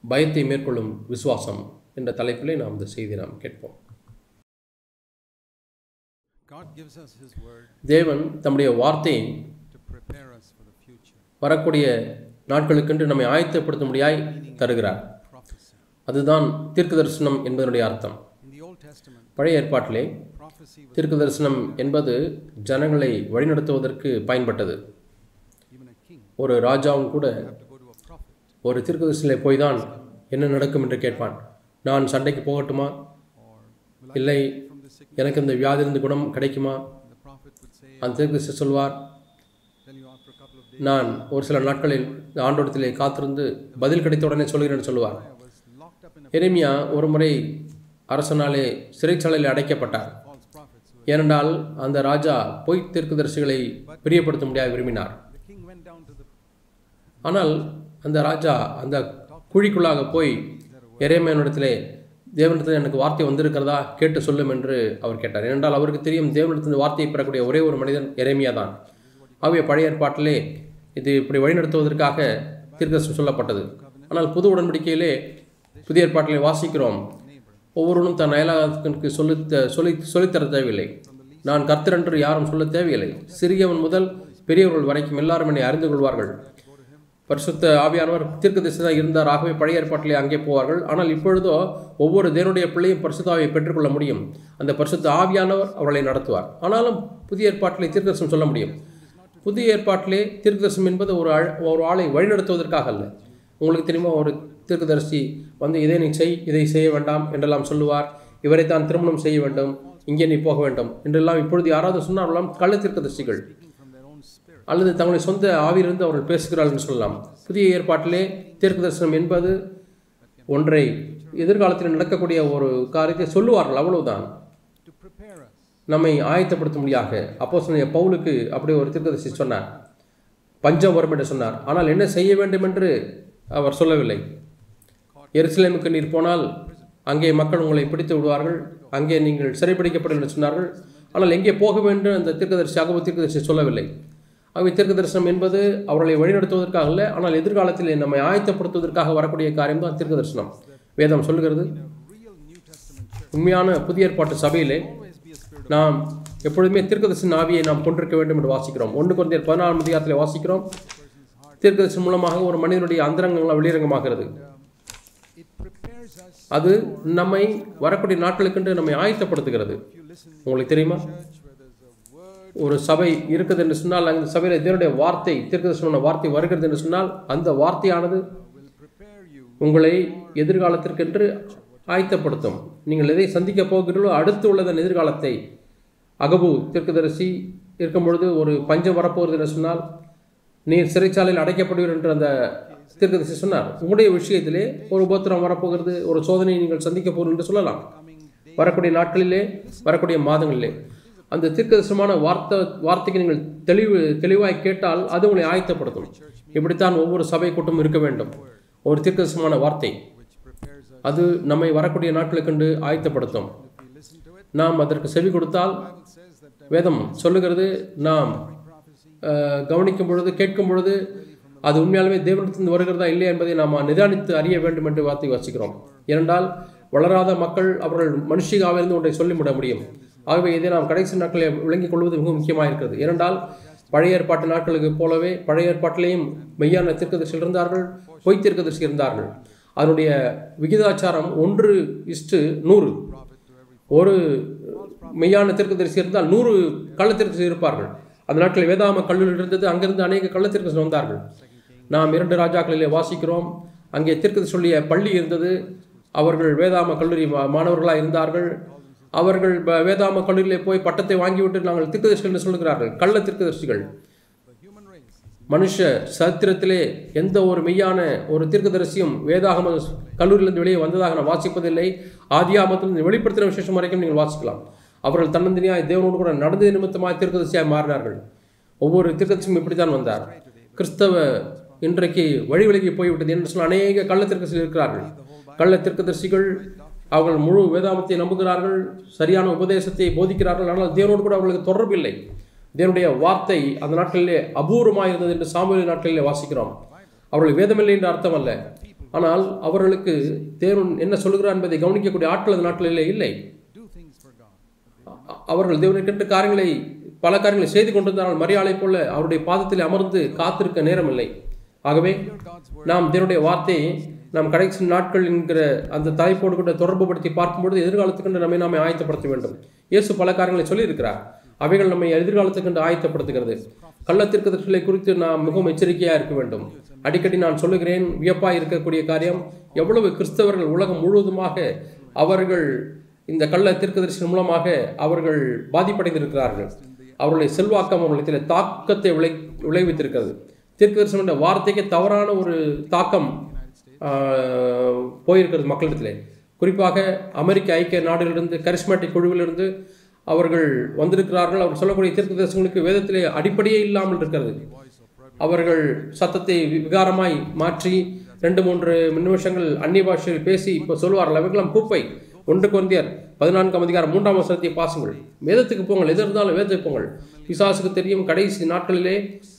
பயத்தை மேற்கொள்ளும் விசுவாசம் என்ற தலைப்பிலே நாம் இந்த செய்தி நாம் கேட்போம் God gives us His word தேவன் தம்முடைய வார்த்தையை to prepare us for the future. வரக்கூடிய நாட்களுக்கென்று நம்மை ஆயத்தப்படுத்தும்படியாய் தருகிறார் Prophecy. அதுதான் தீர்க்க தரிசனம் என்பதனுடைய அர்த்தம் In the Old Testament, பழைய ஏற்பாட்டிலே prophecy was தீர்க்க தரிசனம் என்பது ஜனங்களை வழிநடத்துவதற்கு பயன்பட்டது even a king ஒரு ராஜாவும் கூட have to go to a prophet. ஒரு தீர்க்கதரிசனிலே போய் தான் என்ன நடக்கும் என்று கேட்பான் நான் சண்டைக்கு போகட்டுமா Or will இல்லை I from the sickness? எனக்கு இந்த வியாதிலிருந்து குணம் கிடைக்குமா And the prophet would say, அந்த தீர்க்கதரிசி சொல்வார் tell you after a couple of days, நான் ஒரு சில நாட்களில் இந்த ஆண்டோடத்திலே காத்திருந்து பதில் கிடைத்த உடனே சொல்கிறேன் சொல்லுவார் I was locked up in a எரேமியா ஒரு முறை அரசனாலே சிறைச்சாலையில் அடைக்கப்பட்டார் false prophets. Who, ஏனென்றால் அந்த ராஜா பொய் தீர்க்கதரிசிகளை பிரியப்படுத்த முடியாது விரும்பினார் the king went down to the ஆனால் அந்த ராஜா அந்த குழிக்குள்ளாக போய் எரேமியானிடத்திலே தேவனிடத்தில் எனக்கு வார்த்தை வந்திருக்கிறதா கேட்டு சொல்லும் என்று அவர் கேட்டார் ஏனென்றால் அவருக்கு தெரியும் தேவனிடத்தில் வார்த்தையை பெறக்கூடிய ஒரே ஒரு மனிதன் எரேமியா தான் ஆகவே பழைய ஏற்பாட்டிலே இது இப்படி வழிநடத்துவதற்காக தீர்க்கதரிசனம் சொல்லப்பட்டது ஆனால் புது உடன்படிக்கையிலே புதிய ஏற்பாட்டிலே வாசிக்கிறோம் ஒவ்வொருவனும் தன் அயலாளருக்கு சொல்லி சொல்லி சொல்லித்தர தேவையில்லை நான் கர்த்தர் என்று யாரும் சொல்ல தேவையில்லை சிறியவன் முதல் பெரியவர்கள் வரைக்கும் எல்லாரும் என்னை அறிந்து கொள்வார்கள் பரிசுத்த ஆவியானவர் தீர்க்கதரிசியாக இருந்தார் ஆகவே பழைய ஏற்பாட்டிலே அங்கே போவார்கள் ஆனால் இப்பொழுதோ ஒவ்வொரு தேவனுடைய பிள்ளையும் பரிசுத்த ஆவியை பெற்றுக்கொள்ள முடியும் அந்த பரிசுத்த ஆவியானவர் அவர்களை நடத்துவார் ஆனாலும் புதிய ஏற்பாட்டிலே தீர்க்கதரிசனம் சொல்ல முடியும் புதிய ஏற்பாட்டிலே தீர்க்கதரிசனம் என்பது ஒரு ஆள் ஒரு ஆளை வழிநடத்துவதற்காக அல்ல உங்களுக்கு தெரியுமா ஒரு தீர்க்கதரிசி வந்து இதை நீ செய் இதை செய்ய வேண்டாம் என்றெல்லாம் சொல்லுவார் இவரை தான் திருமணம் செய்ய வேண்டும் இங்கே நீ போக வேண்டும் என்றெல்லாம் இப்பொழுது யாராவது சொன்னார்களாம் கள்ள தீர்க்கதரிசிகள் from their own spirit. அல்லது தங்களுடைய சொந்த ஆவியிலிருந்து அவர்கள் பேசுகிறார்கள் என்று சொல்லலாம் புதிய ஏற்பாட்டிலே தீர்க்க தரிசனம் என்பது ஒன்றை எதிர்காலத்தில் நடக்கக்கூடிய ஒரு காரியத்தை சொல்லுவார்கள் அவ்வளவுதான் To prepare us. நம்மை ஆயத்தப்படுத்தும்படியாக அப்போ சொன்ன பவுலுக்கு அப்படியே ஒரு தீர்க்கதரிசி சொன்னார் பஞ்சம் வரும் என்று சொன்னார் ஆனால் என்ன செய்ய வேண்டும் என்று அவர் சொல்லவில்லை எருசலேமுக்கு நீர் போனால் அங்கே மக்கள் உங்களை பிடித்து விடுவார்கள் அங்கே நீங்கள் சிறைப்பிடிக்கப்படும் என்று சொன்னார்கள் ஆனால் எங்கே போக வேண்டும் அந்த தீர்க்கதரிசி அகப தீர்க்கதரிசி சொல்லவில்லை ஆகவே தீர்க்க தரிசனம் என்பது அவர்களை வழிநடத்துவதற்காக அல்ல ஆனால் எதிர்காலத்தில் நம்மை ஆயத்தப்படுத்துவதற்காக வரக்கூடிய காரியம் தான் தீர்க்க தரிசனம் வேதம் சொல்லுகிறது Real New Testament church. உண்மையான புதிய ஏற்பாட்டு சபையிலே Always be a spirit நாம் எப்பொழுதுமே தீர்க்கதரிசன ஆவியை நாம் கொண்டிருக்க வேண்டும் என்று வாசிக்கிறோம் ஒன்று குழந்தையர் பதினாலாம் அதிகாரத்தில் வாசிக்கிறோம் தீர்க்கதரிசனம் மூலமாக ஒரு மனிதனுடைய அந்தரங்கங்கள் வெளிரங்கமாகிறது It prepares us. அது நம்மை வரக்கூடிய நாட்களுக்கென்று நம்மை ஆயத்தப்படுத்துகிறது If you listen to உங்களுக்கு தெரியுமா church where there's a word, ஒரு சபை இருக்குது என்று சொன்னால் அந்த சபையில் இதனுடைய வார்த்தை தீர்க்கதரிசன வார்த்தை வருகிறது என்று சொன்னால் அந்த வார்த்தையானது will prepare you உங்களை எதிர்காலத்திற்கென்று ஆயத்தப்படுத்தும் நீங்கள் எதை சந்திக்க போகிறீர்களோ அடுத்து உள்ளதன் எதிர்காலத்தை அகபு தீர்க்கதரிசி இருக்கும் பொழுது ஒரு பஞ்சம் வரப்போகிறது என்று சொன்னால் நீர் சிறைச்சாலையில் அடைக்கப்படுவீர் என்று அந்த தீர்க்கதரிசி சொன்னார் உங்களுடைய விஷயத்திலே ஒரு உபத்திரம் வரப்போகிறது ஒரு சோதனையை நீங்கள் சந்திக்க போகிறீர்கள் என்று சொல்லலாம் coming day. வரக்கூடிய நாட்களிலே வரக்கூடிய மாதங்களிலே அந்த தீர்க்கதரிசனமான வார்த்தை வார்த்தைக்கு நீங்கள் தெளிவு தெளிவாய் கேட்டால் அது உங்களை ஆயத்தப்படுத்தும் இப்படித்தான் ஒவ்வொரு சபை கூட்டம் இருக்க வேண்டும் ஒரு தீர்க்கதரிசனமான வார்த்தை which prepares us. அது நம்மை வரக்கூடிய நாட்களுக்கென்று ஆயத்தப்படுத்தும் If we listen to it, நாம் அதற்கு செவி கொடுத்தால் Bible says that uh, வேதம் சொல்லுகிறது நாம் prophecy அஹ், கவனிக்கும் பொழுது கேட்கும் பொழுது அது உண்மையாலுமே தேவனிடத்திலிருந்து வருகிறதா இல்லையா என்பதை நாம் நிதானித்து அறிய வேண்டும் என்று வார்த்தை வாசிக்கிறோம் ஏனென்றால் வளராத மக்கள் அவர்கள் மனுஷிகாவிலிருந்து ஒன்றை சொல்லிவிட முடியும் ஆகவே இதை நாம் கடைசி நாட்களில் விளங்கிக் கொள்வது மிகவும் முக்கியமாக இருக்கிறது ஏனென்றால் பழைய ஏற்பாட்டு நாட்களுக்கு போலவே பழைய ஏற்பாட்டிலேயும் மெய்யான தீர்க்கதரிசிகள் இருந்தார்கள் பொய் தீர்க்கதரிசி இருந்தார்கள் அதனுடைய விகிதாச்சாரம் ஒன்று இஸ்டு நூறு ஒரு மெய்யான தீர்க்கதரிசி இருந்தால் நூறு கள்ளத்தீர்க்கதரிசி இருப்பார்கள் அந்த நாட்களில் வேதாம கல்லூரி இருந்தது அங்கிருந்து அநேக கள்ளத்தீர்க்கதரிசி வந்தார்கள் நாம் இரண்டு ராஜாக்களிலே வாசிக்கிறோம் அங்கே தீர்க்கதரிசி சொல்லிய பள்ளி இருந்தது அவர்கள் வேதாம கல்லூரி மா- மாணவர்களாக இருந்தார்கள் அவர்கள் ப- வேதாம கல்லூரியிலே போய் பட்டத்தை வாங்கிவிட்டு நாங்கள் தீர்க்கதரிசிகள் என்று சொல்லுகிறார்கள் கள்ள தீர்க்கதரிசிகள் the human race is மனுஷ சரித்திரத்திலே எந்த ஒரு மெய்யான ஒரு தீர்க்கதரிசியும் வேதாகம கல்லூரியிலிருந்து வெளியே வந்ததாக நான் வாசிப்பதில்லை ஆதியாமத்திலிருந்து வெளிப்படுத்தின விசேஷம் வரைக்கும் நீங்கள் வாசிக்கலாம் அவர்கள் தன்னந்தனியாய் தேவனோடு கூட நடந்த நிமித்தமாய் தீர்க்கதரிசியாய் மாறினார்கள் ஒவ்வொரு தீர்க்கதரிசியும் இப்படித்தான் வந்தார் கிறிஸ்தவ இன்றைக்கு வழி விலகி போய்விட்டது என்று சொன்ன அநேக கள்ள தீர்க்கதரிசிகள் இருக்கிறார்கள் கள்ள தீர்க்கதரிசிகள் அவர்கள் முழு வேதாமத்தை நம்புகிறார்கள் சரியான உபதேசத்தை போதிக்கிறார்கள் ஆனால் தேவனோடு கூட அவர்களுக்கு தொடர்பு இல்லை தேவனுடைய வார்த்தை அந்த நாட்களிலே அபூர்வமாக இருந்தது என்று சாமுவேல் நாட்களிலே வாசிக்கிறோம் அவர்கள் வேதமில்லை என்ற அர்த்தம் அல்ல ஆனால் அவர்களுக்கு தேவன் என்ன சொல்கிறார் என்பதை கவனிக்கக்கூடிய ஆட்கள் அந்த நாட்களிலே இல்லை do things for God. அ- அவர்கள் தேவனுக்கென்று காரியங்களை பல காரியங்களை செய்து கொண்டிருந்தால் மரியாதை போல அவருடைய பாதத்தில் அமர்ந்து காத்திருக்க நேரமில்லை ஆகவே Hear God's word. நாம் தேவனுடைய வார்த்தையை நாம் கடைசி நாட்கள் என்கிற அந்த தலைப்போடு கூட தொடர்பு படுத்தி பார்க்கும்பொழுது எதிர்காலத்துக்கென்று நம்மை நாமே ஆயத்தப்படுத்த வேண்டும் இயேசு பல காரியங்களை சொல்லியிருக்கிறார் அவைகள் நம்மை எதிர்காலத்துக்கென்று ஆயத்தப்படுத்துகிறது கள்ளத்திற்கதர்களை குறித்து நாம் மிகவும் எச்சரிக்கையாக இருக்க வேண்டும் அடிக்கடி நான் சொல்லுகிறேன் வியப்பாக இருக்கக்கூடிய காரியம் எவ்வளவு கிறிஸ்தவர்கள் உலகம் முழுவதுமாக அவர்கள் இந்த கள்ள தீர்க்கதரிசி மூலமாக அவர்கள் பாதிப்படைந்திருக்கிறார்கள் அவர்களுடைய செல்வாக்கம் அவர்களிடத்தில் தாக்கத்தை விளை விளைவித்திருக்கிறது தீர்க்கதரிசனம் என்ற வார்த்தைக்கு தவறான ஒரு தாக்கம் ஆஹ், போயிருக்கிறது மக்களிடத்திலே குறிப்பாக அமெரிக்க ஐக்கிய நாடுகளிலிருந்து கரிஸ்மேட்டிக் குழுவிலிருந்து அவர்கள் வந்திருக்கிறார்கள் அவர் சொல்லக்கூடிய தீர்க்கதரிசனங்களுக்கு வேதத்திலே அடிப்படையே இல்லாமல் இருக்கிறது அவர்கள் சத்தத்தை வி- விகாரமாய் மாற்றி ரெண்டு மூன்று நிமிஷங்கள் அந்நிய பாஷையில் பேசி இப்போ சொல்வார்கள் அவைகளாம் குப்பை ஒன்று கொந்தியர் பதினான்காம் அதிகாரம் மூன்றாம் வசனத்தை பாசுங்கள் வேதத்துக்கு போங்கள் எது இருந்தாலும் வேதத்துக்கு போங்கள் பிசாசுக்கு தெரியும் கடைசி நாட்களிலே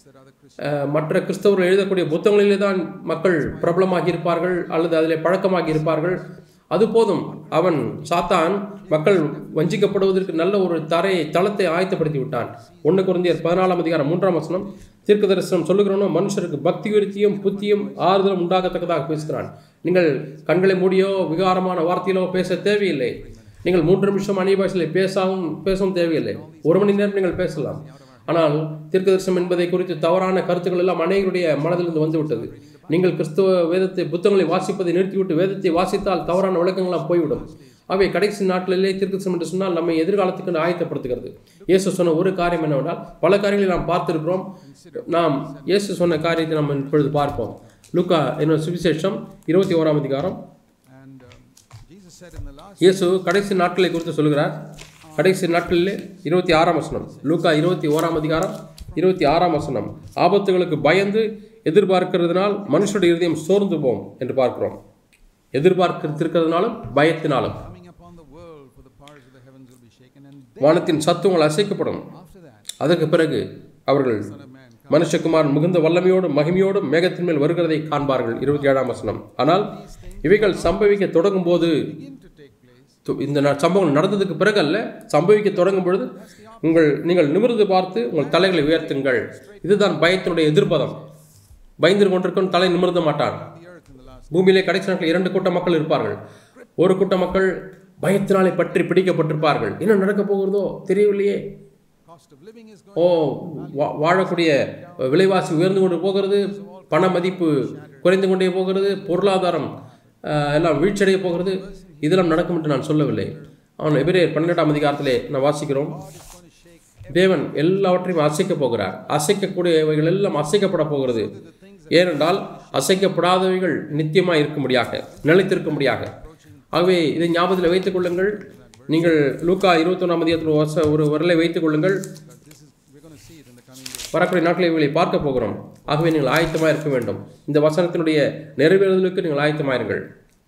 அஹ், மற்ற கிறிஸ்தவர்கள் எழுதக்கூடிய புத்தகங்களிலே தான் மக்கள் பிரபலமாகி இருப்பார்கள் அல்லது அதிலே பழக்கமாகி இருப்பார்கள் அது போதும் அவன் சாத்தான் மக்கள் வஞ்சிக்கப்படுவதற்கு நல்ல ஒரு தரையை தளத்தை ஆயத்தப்படுத்தி விட்டான் ஒன்று குருந்தியர் பதினாலாம் அதிகாரம் மூன்றாம் வசனம் தீர்க்க தரிசனம் சொல்லுகிறோனோ மனுஷருக்கு பக்தி விருத்தியும் புத்தியும் ஆறுதலும் உண்டாகத்தக்கதாக பேசுகிறான் நீங்கள் கண்களை மூடியோ விகாரமான வார்த்தையிலோ பேச தேவையில்லை நீங்கள் மூன்று நிமிஷம் அந்நிய பாஷையில் பேசாவும் பேசவும் தேவையில்லை ஒரு மணி நேரம் நீங்கள் பேசலாம் ஆனால் தீர்க்கதரிசனம் என்பதை குறித்து தவறான கருத்துக்கள் எல்லாம் அநேகருடைய மனதிலிருந்து வந்துவிட்டது நீங்கள் கிறிஸ்துவ வேதத்தை புத்தகங்களை வாசிப்பதை நிறுத்திவிட்டு வேதத்தை வாசித்தால் தவறான விளக்கங்கள்லாம் போய்விடும் அவை கடைசி நாட்களிலே தீர்க்கதரிசனம் என்று சொன்னால் நம்மை எதிர்காலத்துக்கு ஆயத்தப்படுத்துகிறது இயேசு சொன்ன ஒரு காரியம் என்னவென்றால் பல காரியங்களை நாம் பார்த்திருக்கிறோம் நாம் இயேசு சொன்ன காரியத்தை நாம் இப்பொழுது பார்ப்போம் லூக்கா என்னும் சுவிசேஷம் இருபத்தி ஓராம் அதிகாரம் And um, Jesus said in the last இயேசு கடைசி நாட்களை குறித்து சொல்கிறார் கடைசி நாட்களிலே இருபத்தி ஆறாம் வசனம் லூக்கா இருபத்தி ஓராம் அதிகாரம் இருபத்தி ஆறாம் வசனம் ஆபத்துகளுக்கு பயந்து எதிர்பார்க்கிறதுனால் மனுஷனுடைய இருதயம் சோர்ந்து போம் என்று பார்க்கிறோம் எதிர்பார்க்கிறதுனாலும் பயத்தினாலும் coming upon the world, for the powers of the heavens will be shaken. And வானத்தின் சத்துவங்கள் அசைக்கப்படும் then after that, அதற்கு பிறகு அவர்கள் Son of Man மனுஷகுமார் மிகுந்த வல்லமையோடும் மகிமையோடும் மேகத்தின் மேல் வருகிறதை காண்பார்கள் இருபத்தி ஏழாம் வசனம் ஆனால் இவைகள் சம்பவிக்க தொடங்கும் போது begin to take place. து- இந்த ந- சம்பவம் நடந்ததுக்கு பிறகு அல்ல சம்பவிக்க தொடங்கும் பொழுது உங்கள் நீங்கள் நிமிர்ந்து பார்த்து உங்கள் தலைகளை உயர்த்துங்கள் இதுதான் பயத்தினுடைய எதிர்ப்பதம் பயந்து கொண்டிருக்கும் தலை நிமிர்ந்த மாட்டான் The earth in the last பூமியிலே கடைசி நாட்களில் இரண்டு கூட்ட மக்கள் இருப்பார்கள் ஒரு கூட்ட மக்கள் பயத்தினாலே பற்றி பிடிக்கப்பட்டிருப்பார்கள் என்ன நடக்க போகிறதோ தெரியவில்லையே cost of living is going ஓ வா- வாழக்கூடிய விலைவாசி உயர்ந்து கொண்டு போகிறது பண மதிப்பு குறைந்து கொண்டே போகிறது பொருளாதாரம் அஹ், எல்லாம் வீழ்ச்சியடைய போகிறது இதெல்லாம் நடக்கும் என்று நான் சொல்லவில்லை அவன் எபிரேயர் பன்னிரெண்டாம் அதிகாரத்திலே நான் வாசிக்கிறோம் God is going to shake தேவன் எல்லாவற்றையும் அசைக்க போகிறார் அசைக்கக்கூடியவைகள் எல்லாம் அசைக்கப்பட போகிறது ஏனென்றால் அசைக்கப்படாதவைகள் நித்தியமாக இருக்கும்படியாக நிலைத்திருக்கும்படியாக ஆகவே இதை ஞாபகத்தில் வைத்துக் கொள்ளுங்கள் நீங்கள் லூக்கா இருபத்தொன்னாம் அதிகாரத்தில் ஒரு வச- ஒரு வரலை வைத்துக் கொள்ளுங்கள் but this is we're going to see it in the coming days. வரக்கூடிய நாட்களில் இவைகளை பார்க்க போகிறோம் ஆகவே நீங்கள் ஆயத்தமாக இருக்க வேண்டும் இந்த வசனத்தினுடைய நிறைவேறுதலுக்கு நீங்கள் ஆயத்தமாயிருங்கள்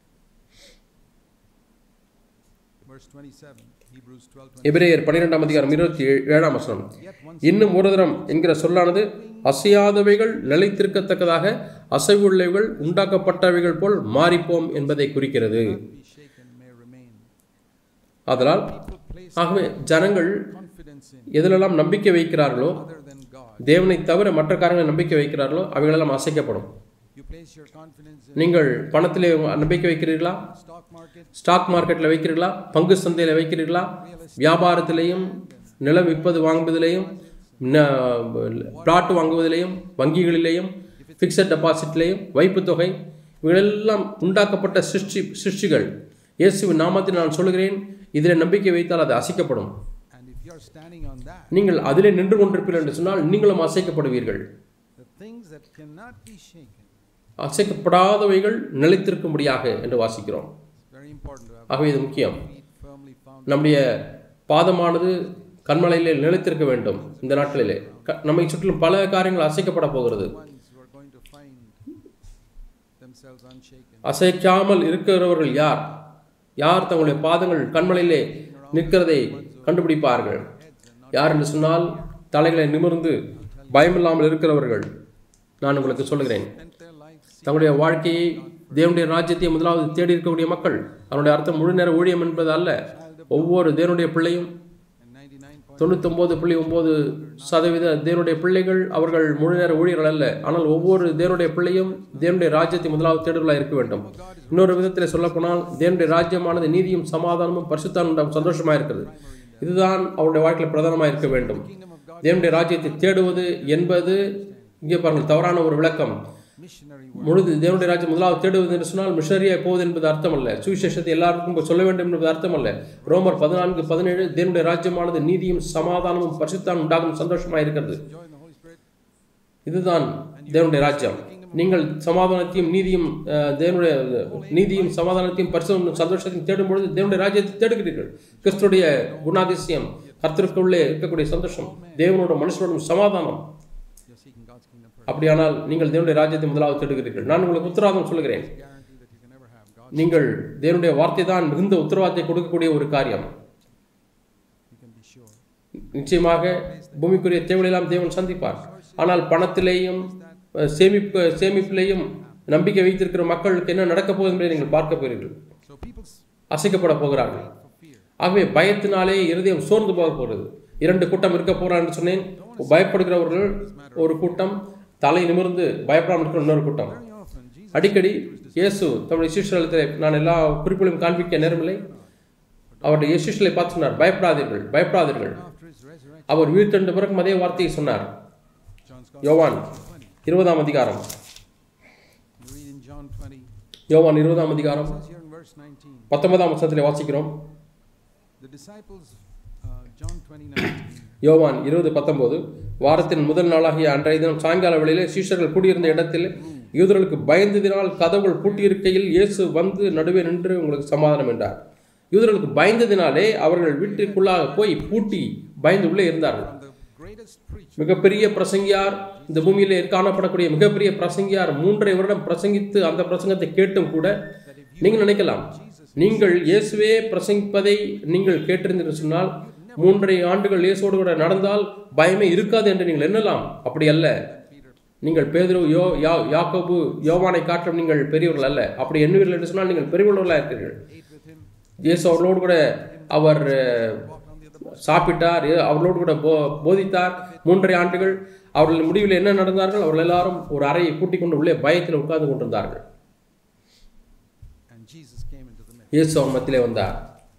Verse 27, Hebrews 12, எபிரேயர் பன்னிரெண்டாம் அதிகாரம் இருபத்தி ஏழு- ஏழாம் வசனம் Yet once இன்னும் ஒரு தரம் என்கிற சொல்லானது அசையாதவைகள் நிலைத்திருக்கத்தக்கதாக அசைவுள்ளவைகள் உண்டாக்கப்பட்டவைகள் போல் மாறிப்போம் என்பதை குறிக்கிறது be shaken may remain. ஆதலால் People place ஆகவே ஜனங்கள் confidence in எதிலெல்லாம் நம்பிக்கை வைக்கிறார்களோ other than God. தேவனை தவிர மற்ற காரியங்களை நம்பிக்கை வைக்கிறார்களோ அவைகளெல்லாம் அசைக்கப்படும் You place your confidence in நீங்கள் பணத்திலே நம்பிக்கை வைக்கிறீர்களா stock market, ஸ்டாக் மார்க்கெட்டில் வைக்கிறீர்களா பங்கு சந்தையில் வைக்கிறீர்களா வியாபாரத்திலையும் நிலம் விற்பது வாங்குவதிலையும் பிளாட் வாங்குவதிலையும் வங்கிகளிலேயும் ஃபிக்ஸட் டெபாசிட்லேயும் வைப்பு தொகை இவைகளெல்லாம் உண்டாக்கப்பட்ட சிருஷ்டி சிருஷ்டிகள் இயேசுவின் நாமத்தில் நான் சொல்கிறேன் இதில் நம்பிக்கை வைத்தால் அது அசைக்கப்படும் and if you are standing on that, நீங்கள் அதிலே நின்று கொண்டிருப்பீர்கள் என்று சொன்னால் நீங்களும் அசைக்கப்படுவீர்கள் the things that cannot be shaken, அசைக்கப்படாதவைகள் நிலைத்திருக்கும்படியாக என்று வாசிக்கிறோம் it's very important to have ஆகவே இது முக்கியம் feet firmly found. நம்முடைய பாதமானது கண்மலையிலே நிலைத்திருக்க வேண்டும் இந்த நாட்களிலே க- நம்மை சுற்றிலும் பல காரியங்கள் அசைக்கப்பட போகிறது Ones who are going to find themselves unshaken. அசைக்காமல் இருக்கிறவர்கள் யார் யார் தங்களுடைய பாதங்கள் கண்மலையிலே நிற்கிறதை கண்டுபிடிப்பார்கள் யார் என்று சொன்னால் தலைகளை நிமிர்ந்து பயமில்லாமல் இருக்கிறவர்கள் நான் உங்களுக்கு சொல்லுகிறேன் Spent their life தங்களுடைய வாழ்க்கையை தேவனுடைய ராஜ்யத்தை முதலாவது தேடி இருக்கக்கூடிய மக்கள் அதனுடைய அர்த்தம் முழு நேர ஊழியம் என்பது அல்ல ஒவ்வொரு தேவனுடைய பிள்ளையும் and 99 தொண்ணூத்தொம்பது புள்ளி ஒம்பது சதவீத தேவனுடைய பிள்ளைகள் அவர்கள் முழு நேர ஊழியர்கள் அல்ல ஆனால் ஒவ்வொரு தேவனுடைய பிள்ளையும் தேவனுடைய ராஜ்யத்தை முதலாவது தேடுதலாக இருக்க வேண்டும் இன்னொரு விதத்தில் சொல்லப்போனால் தேவனுடைய ராஜ்யமானது நீதியும் சமாதானமும் பரிசுத்தான உண்டாகும் சந்தோஷமாக இருக்கிறது இதுதான் அவருடைய வாழ்க்கையில் பிரதானமாக இருக்க வேண்டும் தேவனுடைய ராஜ்யத்தை தேடுவது என்பது இங்கே பாருங்கள் தவறான ஒரு விளக்கம் missionary முழுது தேவனுடைய ராஜ்யம் முதலாவது தேடுவது என்று சொன்னால் மிஷனரியாய் போவது என்பது அர்த்தம் அல்ல சுவிசேஷத்தை எல்லாருக்கும் போய் சொல்ல வேண்டும் என்பது அர்த்தம் அல்ல ரோமர் பதினான்கு பதினேழு தேவனுடைய ராஜ்யமானது நீதியும் சமாதானமும் பரிசுத்தான் உண்டாகும் சந்தோஷமாக இருக்கிறது joy in the Holy Spirit. இதுதான் தேவனுடைய ராஜ்யம் நீங்கள் சமாதானத்தையும் நீதியும் அஹ், தேவனுடைய நீதியும் சமாதானத்தையும் பரிசும் சந்தோஷத்தையும் தேடும் பொழுது தேவனுடைய ராஜ்யத்தை தேடுகிறீர்கள் கிறிஸ்துடைய குணாதிசயம் கர்த்தருக்குள்ளே இருக்கக்கூடிய சந்தோஷம் தேவனோட மனுஷனோடும் சமாதானம் You're seeking God's kingdom first. அப்படியானால் நீங்கள் தேவனுடைய ராஜ்யத்தை முதலாவது தேடுகிறீர்கள் நான் உங்களுக்கு உத்தரவாதம் சொல்கிறேன் Guarantee that you can never have God. நீங்கள் தேவனுடைய வார்த்தை தான் மிகுந்த உத்தரவாதத்தை கொடுக்கக்கூடிய ஒரு காரியம் You can be sure. நிச்சயமாக பூமிக்குரிய தேவையெல்லாம் தேவன் சந்திப்பார் ஆனால் பணத்திலேயும் அஹ், சேமிப்பு சேமிப்பிலேயும் நம்பிக்கை வைத்திருக்கிற மக்களுக்கு என்ன நடக்கப் போகுது என்பதை நீங்கள் பார்க்க போகிறீர்கள் So people's அசைக்கப்பட போகிறார்கள் for fear. ஆகவே பயத்தினாலே இருதயம் சோர்ந்து போக போகிறது இரண்டு கூட்டம் இருக்க போறான் என்று சொன்னேன் பயப்படுகிறவர்கள் ஒரு கூட்டம் தலை நிமிர்ந்து பயப்படாமல் இருக்கிற இன்னொரு கூட்டம் Very often Jesus அடிக்கடி இயேசு தம்முடைய சிஷ்யர்களிடத்தில் நான் எல்லா குறிப்புகளையும் காண்பிக்க நேரமில்லை அவருடைய சிஷ்யர்களை பார்த்து சொன்னார் பயப்படாதீர்கள் பயப்படாதீர்கள் after his resurrection, அவர் உயிர்த்தெழுந்த பிறகும் அதே வார்த்தையை சொன்னார் John's யோவான் 20. இருபதாம் அதிகாரம் You read in John 20. யோவான் இருபதாம் அதிகாரம் It says here in verse 19. பத்தொன்பதாம் வசனத்திலே வாசிக்கிறோம் The disciples, uh, John 20, 19. யோவான் இருபது பத்தொன்பது வாரத்தின் முதல் நாளாகிய அன்றைய தினம் சாயங்கால வேளையிலே சீஷர்கள் கூடியிருந்த இடத்தில் யூதர்களுக்கு பயந்ததினால் கதவுகள் பூட்டியிருக்கையில் இயேசு வந்து நடுவே நின்று உங்களுக்கு சமாதானம் என்றார் யூதர்களுக்கு பயந்ததினாலே அவர்கள் வீட்டுக்குள்ளாக போய் பூட்டி பயந்து உள்ளே இருந்தார்கள் From the greatest preacher, மிகப்பெரிய பிரசங்கியார் இந்த பூமியிலே காணப்படக்கூடிய மிகப்பெரிய பிரசங்கியார் மூன்றரை வருடம் பிரசங்கித்து அந்த பிரசங்கத்தை கேட்டும் கூட நீங்கள் நினைக்கலாம் நீங்கள் இயேசுவே பிரசங்கிப்பதை நீங்கள் கேட்டிருந்தீர்கள் சொன்னால் மூன்றரை ஆண்டுகள் இயேசோடு கூட நடந்தால் பயமே இருக்காது என்று நீங்கள் எண்ணலாம் அப்படி அல்ல நீங்கள் பேதுரு யோ யா யாக்கோபு யோவானை காட்டும் நீங்கள் பெரியவர்கள் அல்ல அப்படி எண்ணுவீர்கள் என்று சொன்னால் நீங்கள் பெரியவர்களாக இருக்கிறீர்கள் ate with him, இயேசு அவர்களோடு கூட அவர் அஹ், walked on the other boat. சாப்பிட்டார் ஏ- அவர்களோடு கூட போ போதித்தார் மூன்றரை ஆண்டுகள் அவர்கள் முடிவில் என்ன நடந்தார்கள் அவர்கள் எல்லாரும் ஒரு அறையை கூட்டிக் கொண்டு உள்ளே பயத்தில் உட்கார்ந்து கொண்டிருந்தார்கள் And Jesus came into the midst. இயேசு அவர் மத்தியிலே வந்தார்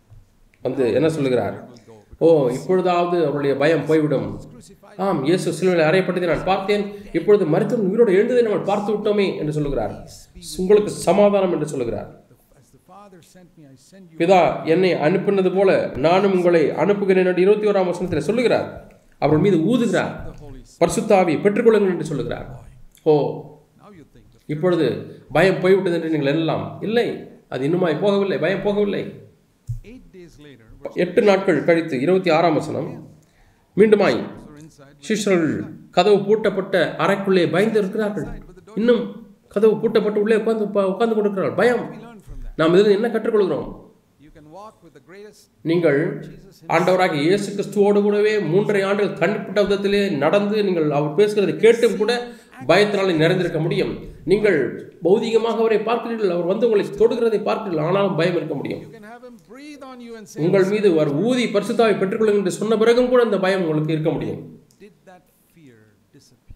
வந்து என்ன சொல்லுகிறார் ஓ இப்பொழுதாவது அவருடைய பயம் போய்விடும் ஆம் இயேசு சிலுவையில் அறையப்பட்டதை நான் பார்த்தேன் இப்பொழுது மருத்துவம் உயிரோடு எழுந்ததை நம்ம பார்த்து விட்டோமே என்று சொல்லுகிறார் உங்களுக்கு சமாதானம் என்று சொல்லுகிறார் As the Father sent me, I send you. பிதா என்னை அனுப்பினது போல நானும் உங்களை அனுப்புகிறேன் என்று இருபத்தி ஓராம் வசனத்தில் சொல்லுகிறார் அவர்கள் மீது ஊதுகிறார் The Holy Spirit. பரிசுத்தாவி பெற்றுக்கொள்ளுங்கள் என்று சொல்லுகிறார் ஓ Now you think. The இப்பொழுது பயம் போய்விட்டது என்று நீங்கள் எண்ணலாம் இல்லை அது இன்னுமாய் போகவில்லை பயம் போகவில்லை eight days later, எட்டு நாட்கள் கழித்து இருபத்தி ஆறாம் வசனம் மீண்டுமாய் we're inside. சிஷ்யர்கள் கதவு பூட்டப்பட்ட அறைக்குள்ளே பயந்து இருக்கிறார்கள் இன்னும் கதவு பூட்டப்பட்டு உள்ளே உட்கார்ந்து உட்கார்ந்து கொண்டிருக்கிறார்கள் பயம் We learn from that. நாம் இதில் என்ன கற்றுக்கொள்கிறோம் You can walk with the greatest நீங்கள் Jesus ஆண்டவராகிய இயேசு கிறிஸ்துவோடு கூடவே மூன்றரை ஆண்டுகள் தனிப்பட்ட விதத்திலே நடந்து நீங்கள் அவர் பேசுகிறதை கேட்டும் கூட பயத்தினாலே நிறைந்திருக்க முடியும் நீங்கள் பௌதிகமாக அவரை பார்க்கிறீர்கள் அவர் வந்து உங்களை தொடுகிறதை பார்க்கிறீர்கள் ஆனாலும் பயம் இருக்க முடியும் You can have him breathe on you and say, உங்கள் மீது அவர் ஊதி பரிசுத்தாவை பெற்றுக்கொள்ளுங்கள் என்று சொன்ன பிறகும் கூட அந்த பயம் உங்களுக்கு இருக்க முடியும் Did that fear disappear?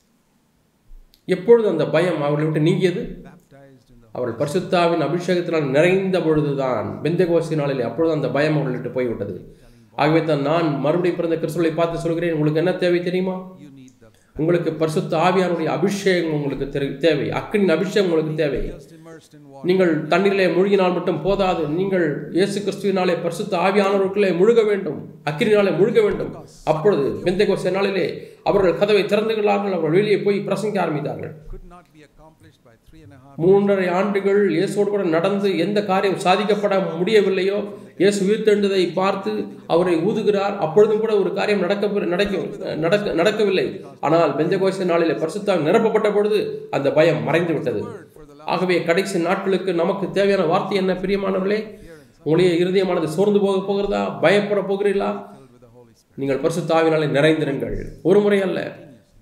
எப்பொழுது அந்த பயம் அவர்களை விட்டு நீங்கியது Baptized in the அவர்கள் பரிசுத்தாவின் அபிஷேகத்தினால் நிறைந்த பொழுதுதான் பெந்தகோசி நாளிலே அப்பொழுது அந்த பயம் அவர்களை விட்டு போய்விட்டது ஆகவே தான் நான் மறுபடியும் பிறந்த கிறிஸ்துவை பார்த்து சொல்கிறேன் உங்களுக்கு என்ன தேவை தெரியுமா You need the உங்களுக்கு பரிசுத்த ஆவியானுடைய அபிஷேகம் உங்களுக்கு தெரி- தேவை அக்கினின் அபிஷேகம் உங்களுக்கு தேவை just immersed in water. நீங்கள் தண்ணீரிலே முழுகினால் மட்டும் போதாது நீங்கள் இயேசு கிறிஸ்துவினாலே பரிசுத்த ஆவியானவருக்குள்ளே முழுக வேண்டும் அக்கினினாலே முழுக வேண்டும் அப்பொழுது பெந்தைகோச நாளிலே அவர்கள் கதவை திறந்துகிறார்கள் அவர்கள் வெளியே போய் பிரசங்கிக்க ஆரம்பித்தார்கள் Could not be accomplished by three and a half. மூன்றரை ஆண்டுகள் இயேசுவோடு கூட நடந்து எந்த காரியம் சாதிக்கப்பட முடியவில்லையோ இயேசு உயிர்த்தெழுந்ததை பார்த்து அவரை ஊதுகிறார் அப்பொழுதும் கூட ஒரு காரியம் நடக்க நடக்க நடக்க நடக்கவில்லை ஆனால் பெந்தகோச நாளிலே பரிசுத்தால் நிரப்பப்பட்ட பொழுது அந்த பயம் மறைந்து விட்டது ஆகவே கடைசி நாட்களுக்கு நமக்கு தேவையான வார்த்தை என்ன பிரியமானவர்களே உங்களுடைய இருதயமானது சோர்ந்து போக போகிறதா பயப்பட போகிறீர்களா Filled with the Holy Spirit. நீங்கள் பரிசுத்தாவினாலே நிறைந்திருங்கள் ஒரு முறை அல்ல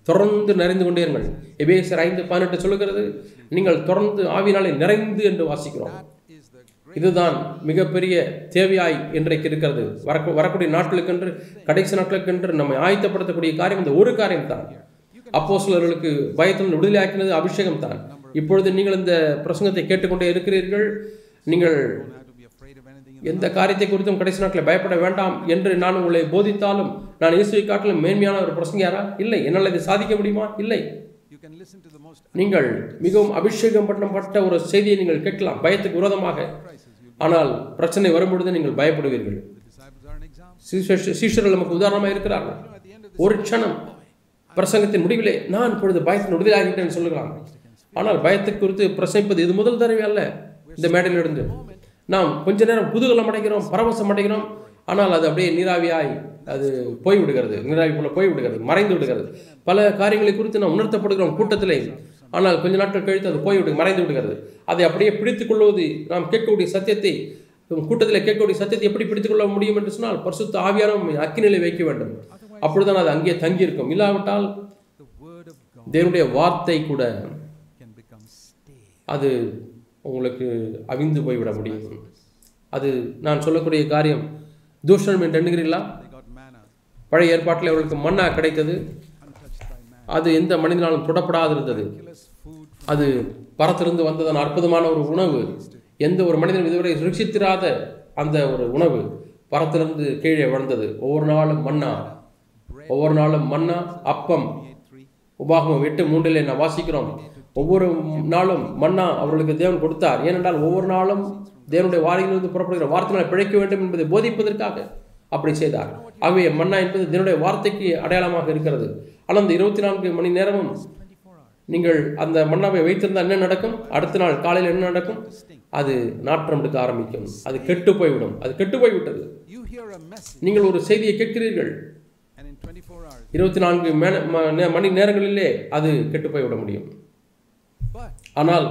தொடர்ந்து நிறைந்து கொண்டே இருங்கள் எபேசர் ஐந்து பதினெட்டு சொல்லுகிறது நீங்கள் தொடர்ந்து ஆவினாலே நிறைந்து என்று வாசிக்கிறோம் That is the great இதுதான் மிகப்பெரிய தேவையாய் இன்றைக்கு இருக்கிறது வரக்கு வரக்கூடிய நாட்களுக்கென்று கடைசி நாட்களுக்கென்று நம்மை ஆயத்தப்படுத்தக்கூடிய காரியம் இந்த ஒரு காரியம் தான் அப்போ சிலர்களுக்கு பயத்திலிருந்து விடுதலை ஆக்கினது அபிஷேகம் தான் இப்பொழுது நீங்கள் இந்த பிரசங்கத்தை கேட்டுக்கொண்டே இருக்கிறீர்கள் நீங்கள் don't have to be afraid of anything. in எந்த காரியத்தை குறித்தும் கடைசி நாட்களில் பயப்பட வேண்டாம் என்று நான் உங்களை போதித்தாலும் நான் இயேசுவை காட்டிலும் மேன்மையான ஒரு பிரசங்கியாரா இல்லை என்னால் இதை சாதிக்க முடியுமா இல்லை You can listen to the most நீங்கள் மிகவும் அபிஷேகம் பண்ணப்பட்ட ஒரு செய்தியை நீங்கள் கேட்கலாம் பயத்துக்கு விரோதமாக crisis. You, ஆனால் பிரச்சனை வரும்பொழுது நீங்கள் பயப்படுவீர்கள் the disciples are an example. சீஷ- சீஷர்கள் நமக்கு உதாரணமாக இருக்கிறார்கள் You know, at the end of ஒரு க்ஷணம் பிரசங்கத்தின் முடிவிலே நான் இப்பொழுது பயத்தின் விடுதலாகிட்டேன் சொல்லலாம் ஆனால் பயத்தை குறித்து பிரசங்கிப்பது இது முதல் தடவை அல்ல இந்த மேடையிலிருந்து நாம் கொஞ்ச நேரம் குதூகலம் அடைகிறோம் பரவசம் அடைகிறோம் ஆனால் அது அப்படியே நீராவியாய் அது போய்விடுகிறது நீராவி போல போய்விடுகிறது மறைந்து விடுகிறது பல காரியங்களை குறித்து நாம் உணர்த்தப்படுகிறோம் கூட்டத்திலே ஆனால் கொஞ்ச நாட்கள் கழித்து அது போய்விடு மறைந்து விடுகிறது அதை அப்படியே பிடித்துக் கொள்வது நாம் கேட்கக்கூடிய சத்தியத்தை கூட்டத்தில் கேட்கக்கூடிய சத்தியத்தை எப்படி பிடித்துக் கொள்ள முடியும் என்று சொன்னால் பரிசுத்த ஆவியானம் அக்கினிலை வைக்க வேண்டும் அப்பொழுதுதான் அது அங்கே தங்கி இருக்கும் இல்லாவிட்டால் the word of God தேவனுடைய வார்த்தை கூட can become stale. அது உங்களுக்கு அவிந்து போய்விட முடியும் அது நான் சொல்லக்கூடிய காரியம் தூஷணம் என்று எண்ணுகிறீர்களா They got manna பழைய ஏற்பாட்டில் அவர்களுக்கு மன்னா கிடைத்தது untouched by man. அது எந்த மனிதனாலும் தொடப்படாதிருந்தது Miraculous food அது பரத்திலிருந்து வந்ததன் அற்புதமான ஒரு உணவு எந்த ஒரு மனிதனும் இதுவரை ருசித்திராத அந்த ஒரு உணவு பரத்திலிருந்து கீழே விழுந்தது ஒவ்வொரு நாளும் மன்னா ஒவ்வொரு நாளும் மன்னா அப்பம் eight three. உபாகமம் எட்டு மூன்றிலே நான் வாசிக்கிறோம் ஒவ்வொரு நாளும் மன்னா அவர்களுக்கு தேவன் கொடுத்தார் ஏனென்றால் ஒவ்வொரு நாளும் தேவனுடைய வாரியிலிருந்து புறப்படுகிற வார்த்தைகளை பிழைக்க வேண்டும் என்பதை போதிப்பதற்காக அப்படி செய்தார் ஆகவே மன்னா என்பது தேவனுடைய வார்த்தைக்கு அடையாளமாக இருக்கிறது ஆனால் அந்த இருபத்தி நான்கு மணி நேரமும் நீங்கள் அந்த மன்னாவை வைத்திருந்தால் என்ன நடக்கும் அடுத்த நாள் காலையில் என்ன நடக்கும் அது நாற்றம் எடுக்க ஆரம்பிக்கும் அது கெட்டு போய்விடும் அது கெட்டு போய்விட்டது You hear a message, நீங்கள் ஒரு செய்தியை கேட்கிறீர்கள் and in 24 hours. இருபத்தி நான்கு மேன- ம- நே- மணி நேரங்களிலே அது கெட்டு போய்விட முடியும் But ஆனால்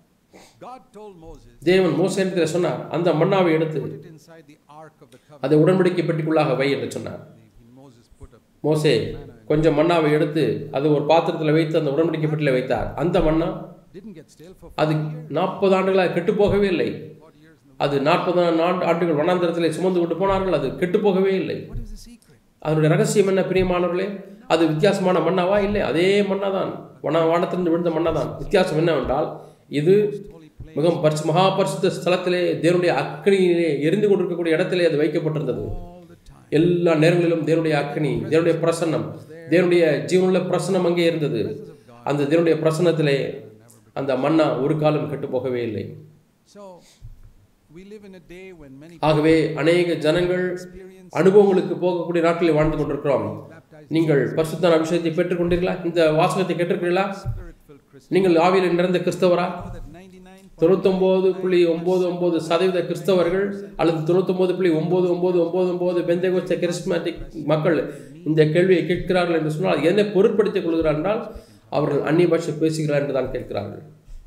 God told Moses, தேவன் மோசேனத்தில் சொன்னார் அந்த மன்னாவை எடுத்து put it inside the ark of the covenant. அதை உடன்படிக்கை பெட்டிக்குள்ளாக வை என்று சொன்னார் He- Moses put a மோசே கொஞ்சம் மன்னாவை எடுத்து அது ஒரு பாத்திரத்தில் வைத்து அந்த உடன்படிக்கை பெட்டியில் வைத்தார் அந்த மன்னா didn't get stale for அது நாற்பது ஆண்டுகளாக கெட்டு போகவே இல்லை 40 years. in அது நாற்பது ஆண்டு ஆண்டுகள் வனாந்திரத்தில் சுமந்து கொண்டு போனார்கள் அது கெட்டு போகவே இல்லை the- What is the secret? அதனுடைய ரகசியம் என்ன பிரியமானவர்களே அது வித்தியாசமான மன்னாவா இல்லை அதே மன்னா தான் வன வானத்திலிருந்து விழுந்த மன்னா தான் வித்தியாசம் என்னவென்றால் இது மிகவும் பரிசு மகா பரிசுத்த ஸ்தலத்திலே தேவனுடைய அக்னியிலே எரிந்து கொண்டிருக்கக்கூடிய இடத்திலே அது வைக்கப்பட்டிருந்தது All the time. எல்லா நேரங்களிலும் தேவனுடைய அக்னி தேவனுடைய பிரசன்னம் தேவனுடைய ஜீவனுள்ள பிரசன்னம் அங்கே இருந்தது அந்த தேவனுடைய பிரசன்னத்திலே அந்த மன்னா ஒரு காலம் கெட்டு போகவே இல்லை So we live in a day when many ஆகவே அநேக ஜனங்கள் experience அனுபவங்களுக்கு போகக்கூடிய நாட்களில் வாழ்ந்து கொண்டிருக்கிறோம் baptized நீங்கள் பரிசுத்தான அபிஷேகத்தை பெற்றுக்கொண்டீர்களா இந்த வாசகத்தை கேட்டிருக்கிறீர்களா spirit-filled Christians. நீங்கள் ஆவியில் நிறைந்த கிறிஸ்தவரா Know that 99 தொண்ணூத்தொம்பது புள்ளி ஒம்பது ஒம்பது சதவீத கிறிஸ்தவர்கள் அல்லது தொண்ணூத்தொம்பது புள்ளி ஒம்பது ஒம்பது ஒம்பது ஒம்பது பெந்தைகோஸ்த கிறிஸ்மேட்டிக் மக்கள் இந்த கேள்வியை கேட்கிறார்கள் என்று சொன்னால் அது என்ன பொருட்படுத்திக் கொள்கிறார் என்றால் அவர்கள் அந்நிய பாஷை பேசுகிறார் என்று தான் கேட்கிறார்கள்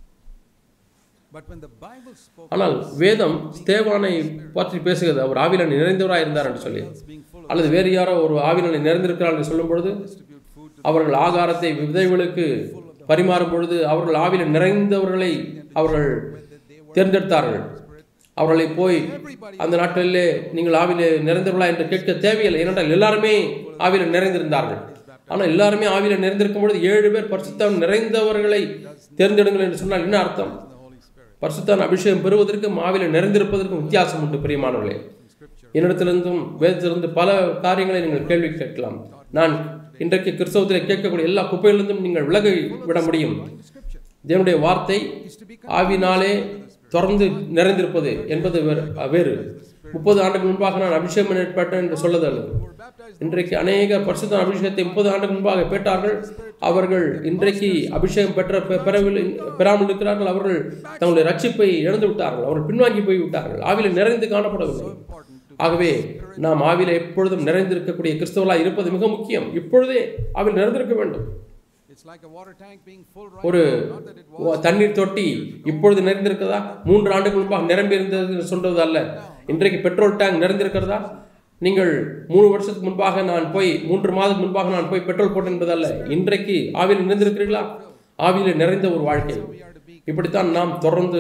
But when the Bible spoke ஆனால் வேதம் ஸ்தேவானை பற்றி பேசுகிறது அவர் ஆவிலன் நிறைந்தவராக இருந்தார் என்று சொல்லி of being full of அல்லது வேறு யாரோ ஒரு ஆவிலனை நிறைந்திருக்கிறார் என்று சொல்லும் பொழுது distribute food to அவர்கள் ஆகாரத்தை விதைகளுக்கு பரிமாறும் பொழுது அவர்கள் ஆவில நிறைந்தவர்களை அவர்கள் தேர்ந்தெடுத்தார்கள் அவர்களை போய் அந்த நாட்களிலே நீங்கள் ஆவிலே நிறைந்தவர்களா என்று கேட்க தேவையில்லை ஏனென்றால் எல்லாருமே ஆவில நிறைந்திருந்தார்கள் ஆனால் எல்லாருமே ஆவில நிறைந்திருக்கும் பொழுது ஏழு பேர் பரிசுத்தம் நிறைந்தவர்களை தேர்ந்தெடுங்கள் என்று சொன்னால் என்ன அர்த்தம் the Holy Spirit. பரிசுத்தான அபிஷேகம் பெறுவதற்கும் ஆவில நிறைந்திருப்பதற்கும் வித்தியாசம் உண்டு பிரியமானவர்களே என்னிடத்திலிருந்தும் வேதத்திலிருந்து பல காரியங்களை நீங்கள் கேள்வி கேட்கலாம் நான் இன்றைக்கு கிறிஸ்தவத்தில் கேட்கக்கூடிய எல்லா குப்பையிலிருந்தும் நீங்கள் விலகி விட முடியும் Scripture தேவனுடைய வார்த்தை is to be ஆவினாலே தொடர்ந்து நிறைந்திருப்பது என்பது வேறு வேறு முப்பது ஆண்டுக்கு முன்பாக நான் அபிஷேகம் ஏற்பட்டேன் என்று சொல்லதல்ல who were baptized இன்றைக்கு அநேக பரிசுத்த அபிஷேகத்தை முப்பது ஆண்டுக்கு முன்பாக பெற்றார்கள் அவர்கள் இன்றைக்கு அபிஷேகம் பெற்ற பெ- பெறவில்லை பெறாமல் இருக்கிறார்கள் அவர்கள் தங்களுடைய ரட்சிப்பை இழந்து விட்டார்கள் அவர்கள் பின்வாங்கி போய் விட்டார்கள் ஆவில நிறைந்து காணப்படவில்லை important to ஆகவே நாம் ஆவில எப்பொழுதும் நிறைந்திருக்கக்கூடிய கிறிஸ்தவர்களாக இருப்பது மிக முக்கியம் இப்பொழுதே ஆவில் நிறைந்திருக்க வேண்டும் it's like a water tank being full right ஒரு now. not that it was ஒ- தண்ணீர் தொட்டி இப்பொழுது நிறைந்திருக்கிறதா மூன்று ஆண்டுகள் முன்பாக நிரம்பி இருந்தது என்று சொல்றது அல்ல இன்றைக்கு பெட்ரோல் டேங்க் நிறைந்திருக்கிறதா நீங்கள் மூணு வருஷத்துக்கு முன்பாக நான் போய் மூன்று மாதத்துக்கு முன்பாக நான் போய் பெட்ரோல் போட்டேன் என்பதல்ல இன்றைக்கு ஆவியில் நிறைந்திருக்கிறீர்களா ஆவியில் நிறைந்த ஒரு வாழ்க்கை இப்படித்தான் நாம் தொடர்ந்து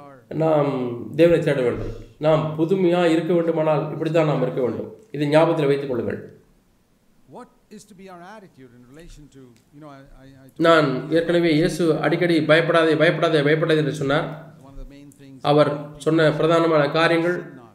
நாம் தேவனை தேட வேண்டும் நாம் புதுமையாக இருக்க வேண்டுமானால் இப்படித்தான் நாம் இருக்க வேண்டும் இதை ஞாபகத்தில் வைத்துக் கொள்ளுங்கள் What is to be our attitude in relation to, you know, I, I, I நான் ஏற்கனவே இயேசு அடிக்கடி பயப்படாதே பயப்படாதே பயப்படாதே என்று சொன்னார் one of the main things அவர் சொன்ன பிரதானமான காரியங்கள்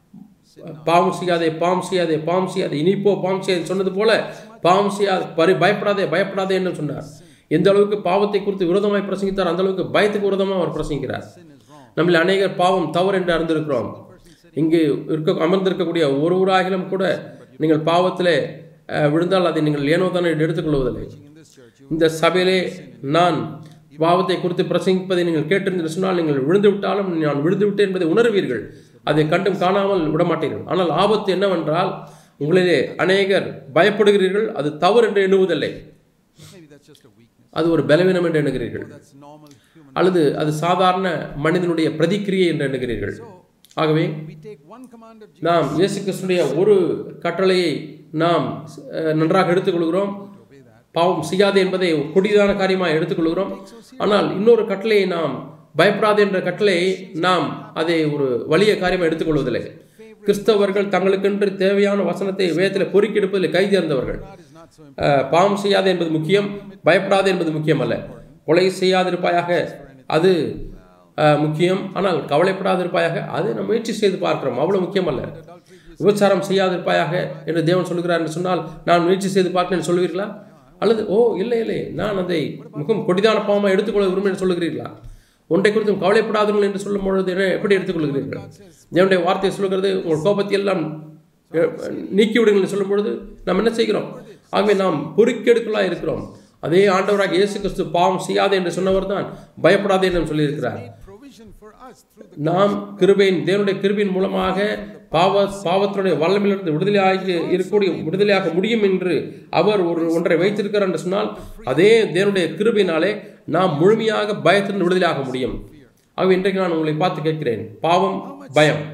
not பாவம் செய்யாதே பாவம் செய்யாதே பாவம் செய்யாதே இனிப்போ பாவம் செய்யாதே சொன்னது போல பாவம் செய்யாத பரி பயப்படாதே பயப்படாதே என்று சொன்னார் எந்த அளவுக்கு பாவத்தை குறித்து விரோதமாய் பிரசங்கித்தார் அந்த அளவுக்கு பயத்துக்கு விரோதமாக அவர் பிரசங்கிக்கிறார் sin is wrong. நம்மில் அநேகர் பாவம் தவறு என்று அறிந்திருக்கிறோம் இங்கு இருக்க அமர்ந்திருக்கக்கூடிய ஒருவராகிலும் கூட நீங்கள் பாவத்திலே அஹ், விழுந்தால் அதை நீங்கள் ஏனோ தானே எடுத்துக்கொள்வதில்லை In this church, you இந்த சபையிலே நான் பாவத்தை குறித்து பிரசங்கிப்பதை நீங்கள் கேட்டிருந்து சொன்னால் நீங்கள் விழுந்து விட்டாலும் நான் விழுந்து விட்டேன் என்பதை உணர்வீர்கள் அதை கண்டும் காணாமல் விடமாட்டீர்கள் ஆனால் ஆபத்து என்னவென்றால் உங்களிலே அநேகர் பயப்படுகிறீர்கள் அது தவறு என்று எண்ணுவதில்லை maybe that's just a weakness. அது ஒரு பலவீனம் என்று எண்ணுகிறீர்கள் That's normal human. அல்லது அது சாதாரண மனிதனுடைய பிரதிக்கிரியை என்று எண்ணுகிறீர்கள் ஆகவே We take one command of Jesus நாம் இயேசு கிறிஸ்துடைய ஒரு கட்டளையை நாம் அஹ், நன்றாக எடுத்துக்கொள்கிறோம் to obey that. பாவம் செய்யாதே என்பதை ஒரு கொடிதான காரியமாக எடுத்துக்கொள்கிறோம் ஆனால் இன்னொரு கட்டளையை நாம் பயப்படாதே என்ற கட்டளையை நாம் அதை ஒரு வலிய காரியமாக எடுத்துக்கொள்வதில்லை கிறிஸ்தவர்கள் தங்களுக்கென்று தேவையான வசனத்தை வேதத்தில் பொறுக்கி எடுப்பதில் கை தேர்ந்தவர்கள் God is not so அஹ், பாவம் செய்யாதே என்பது முக்கியம் பயப்படாதே என்பது முக்கியம் அல்ல கொலை செய்யாதிருப்பாயாக அது அஹ், முக்கியம் ஆனால் கவலைப்படாதிருப்பாயாக அது நம்ம முயற்சி செய்து பார்க்கிறோம் அவ்வளவு முக்கியம் அல்ல விபச்சாரம் செய்யாதிருப்பாயாக என்று தேவன் சொல்கிறார் என்று சொன்னால் நான் முயற்சி செய்து பார்க்கிறேன் என்று சொல்வீர்களா அல்லது ஓ இல்லை இல்லை நான் அதை மிகவும் கொடிதான பாவமாக எடுத்துக்கொள்ள விரும்புகிறேன் என்று சொல்லுகிறீர்களா ஒன்றை குறித்தும் கவலைப்படாதீர்கள் என்று சொல்லும் பொழுது என்ன எப்படி எடுத்துக்கொள்கிறீர்கள் தேவனுடைய வார்த்தை சொல்கிறது உங்கள் கோபத்தை எல்லாம் எ- நீக்கி விடுங்கள் என்று சொல்லும் பொழுது நாம் என்ன செய்கிறோம் ஆகவே நாம் பொறுக்கெடுக்கலாக இருக்கிறோம் அதே ஆண்டவராக இயேசு கிறிஸ்து பாவம் செய்யாதே என்று சொன்னவர் தான் பயப்படாதே என்று சொல்லியிருக்கிறார் made provision for us through the நாம் கிருபையின் தேவனுடைய கிருபையின் மூலமாக பாவ பாவத்தினுடைய வல்லமையிலிருந்து விடுதலையாகி இருக்கக்கூடிய விடுதலையாக முடியும் என்று அவர் ஒரு ஒன்றை வைத்திருக்கிறார் என்று சொன்னால் அதே தேவனுடைய கிருபையினாலே நாம் முழுமையாக பயத்திலிருந்து விடுதலையாக முடியும் ஆகவே இன்றைக்கு நான் உங்களை பார்த்து கேட்கிறேன் பாவம் பயம்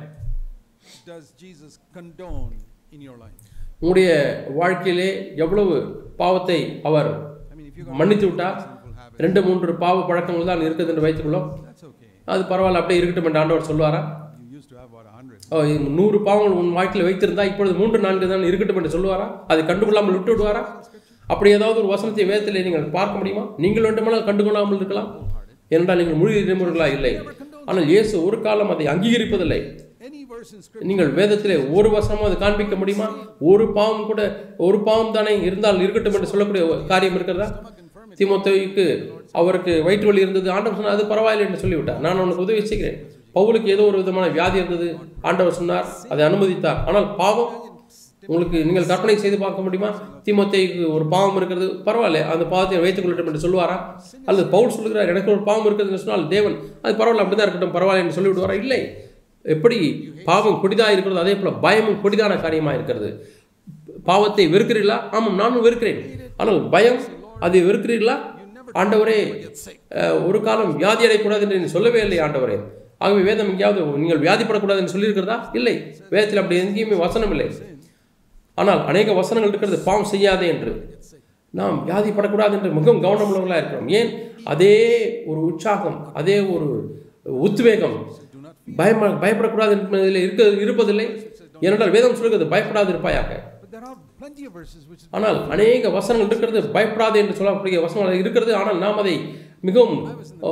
does Jesus condone in your life? உங்களுடைய வாழ்க்கையிலே எவ்வளவு பாவத்தை அவர் I mean, if you got மன்னித்து விட்டார் sinful habit, ரெண்டு மூன்று பாவ பழக்கங்கள் தான் இருக்குது என்று வைத்துக்கொள்ளும் that's okay. அது பரவாயில்ல அப்படியே இருக்கட்டும் என்று ஆண்டவர் சொல்லுவாரா You used to have about a hundred. ஓ, இது நூறு பாவங்கள் உன் வாழ்க்கையில் வைத்திருந்தா இப்பொழுது மூன்று நான்கு தான் இருக்கட்டும் என்று சொல்லுவாரா அதை கண்டுகொள்ளாமல் விட்டு விடுவாரா அப்படி ஏதாவது ஒரு வசனத்தை வேதத்தில் நீங்கள் பார்க்க முடியுமா நீங்கள் வேண்டுமானால் கண்டுகொள்ளாமல் இருக்கலாம் ஏனென்றால் நீங்கள் முழு இறைமுறைகளா இல்லை ஆனால் இயேசு ஒரு காலம் அதை அங்கீகரிப்பதில்லை Any verse in scripture, நீங்கள் வேதத்திலே ஒரு வசனமும் அதை காண்பிக்க முடியுமா ஒரு பாவம் கூட ஒரு பாவம் தானே இருந்தால் இருக்கட்டும் என்று சொல்லக்கூடிய ஒரு காரியம் இருக்கிறதா தீமோத்தேயுக்கு அவருக்கு வயிற்று வலி இருந்தது ஆண்டவர் சொன்னார் அது பரவாயில்லை என்று சொல்லிவிட்டார் நான் உனக்கு உதவி செய்கிறேன் பவுலுக்கு ஏதோ ஒரு விதமான வியாதி இருந்தது ஆண்டவர் சொன்னார் அதை அனுமதித்தார் ஆனால் பாவம் உங்களுக்கு நீங்கள் கற்பனை செய்து பார்க்க முடியுமா தீமோத்தேயுக்கு ஒரு பாவம் இருக்கிறது பரவாயில்ல அந்த பாவத்தை வைத்துக் கொள்ளட்டும் என்று சொல்லுவாரா அல்லது பவுல் சொல்லுகிறார் எனக்கு ஒரு பாவம் இருக்கிறது என்று சொன்னால் தேவன் அது பரவாயில்ல அப்படிதான் இருக்கட்டும் பரவாயில்ல என்று சொல்லிவிடுவாரா இல்லை எப்படி பாவம் கொடிதாக இருக்கிறது அதே போல பயமும் கொடிதான காரியமாக இருக்கிறது பாவத்தை வெறுக்கிறீர்களா ஆமாம் நானும் வெறுக்கிறேன் ஆனால் பயம் அதை வெறுக்கிறீர்களா ஆண்டவரே அஹ், ஒரு காலம் வியாதி அடையக்கூடாது என்று நீ சொல்லவே இல்லை ஆண்டவரே ஆகவே வேதம் எங்கேயாவது நீங்கள் வியாதிப்படக்கூடாது என்று சொல்லியிருக்கிறதா இல்லை வேதத்தில் அப்படி எங்கேயுமே வசனம் இல்லை ஆனால் அநேக வசனங்கள் இருக்கிறது பாவம் செய்யாதே என்று நாம் வியாதிப்படக்கூடாது என்று மிகவும் கவனமுள்ளவர்களாக இருக்கிறோம் ஏன் அதே ஒரு உற்சாகம் அதே ஒரு உத்வேகம் பயம பயப்படக்கூடாது என்பதில் இருக்க இருப்பதில்லை ஏனென்றால் வேதம் சொல்கிறது பயப்படாது இருப்பாயாக but there are plenty of verses which ஆனால் அநேக வசனங்கள் இருக்கிறது பயப்படாது என்று சொல்லக்கூடிய வசனங்கள் இருக்கிறது ஆனால் நாம் அதை மிகவும் ஓ,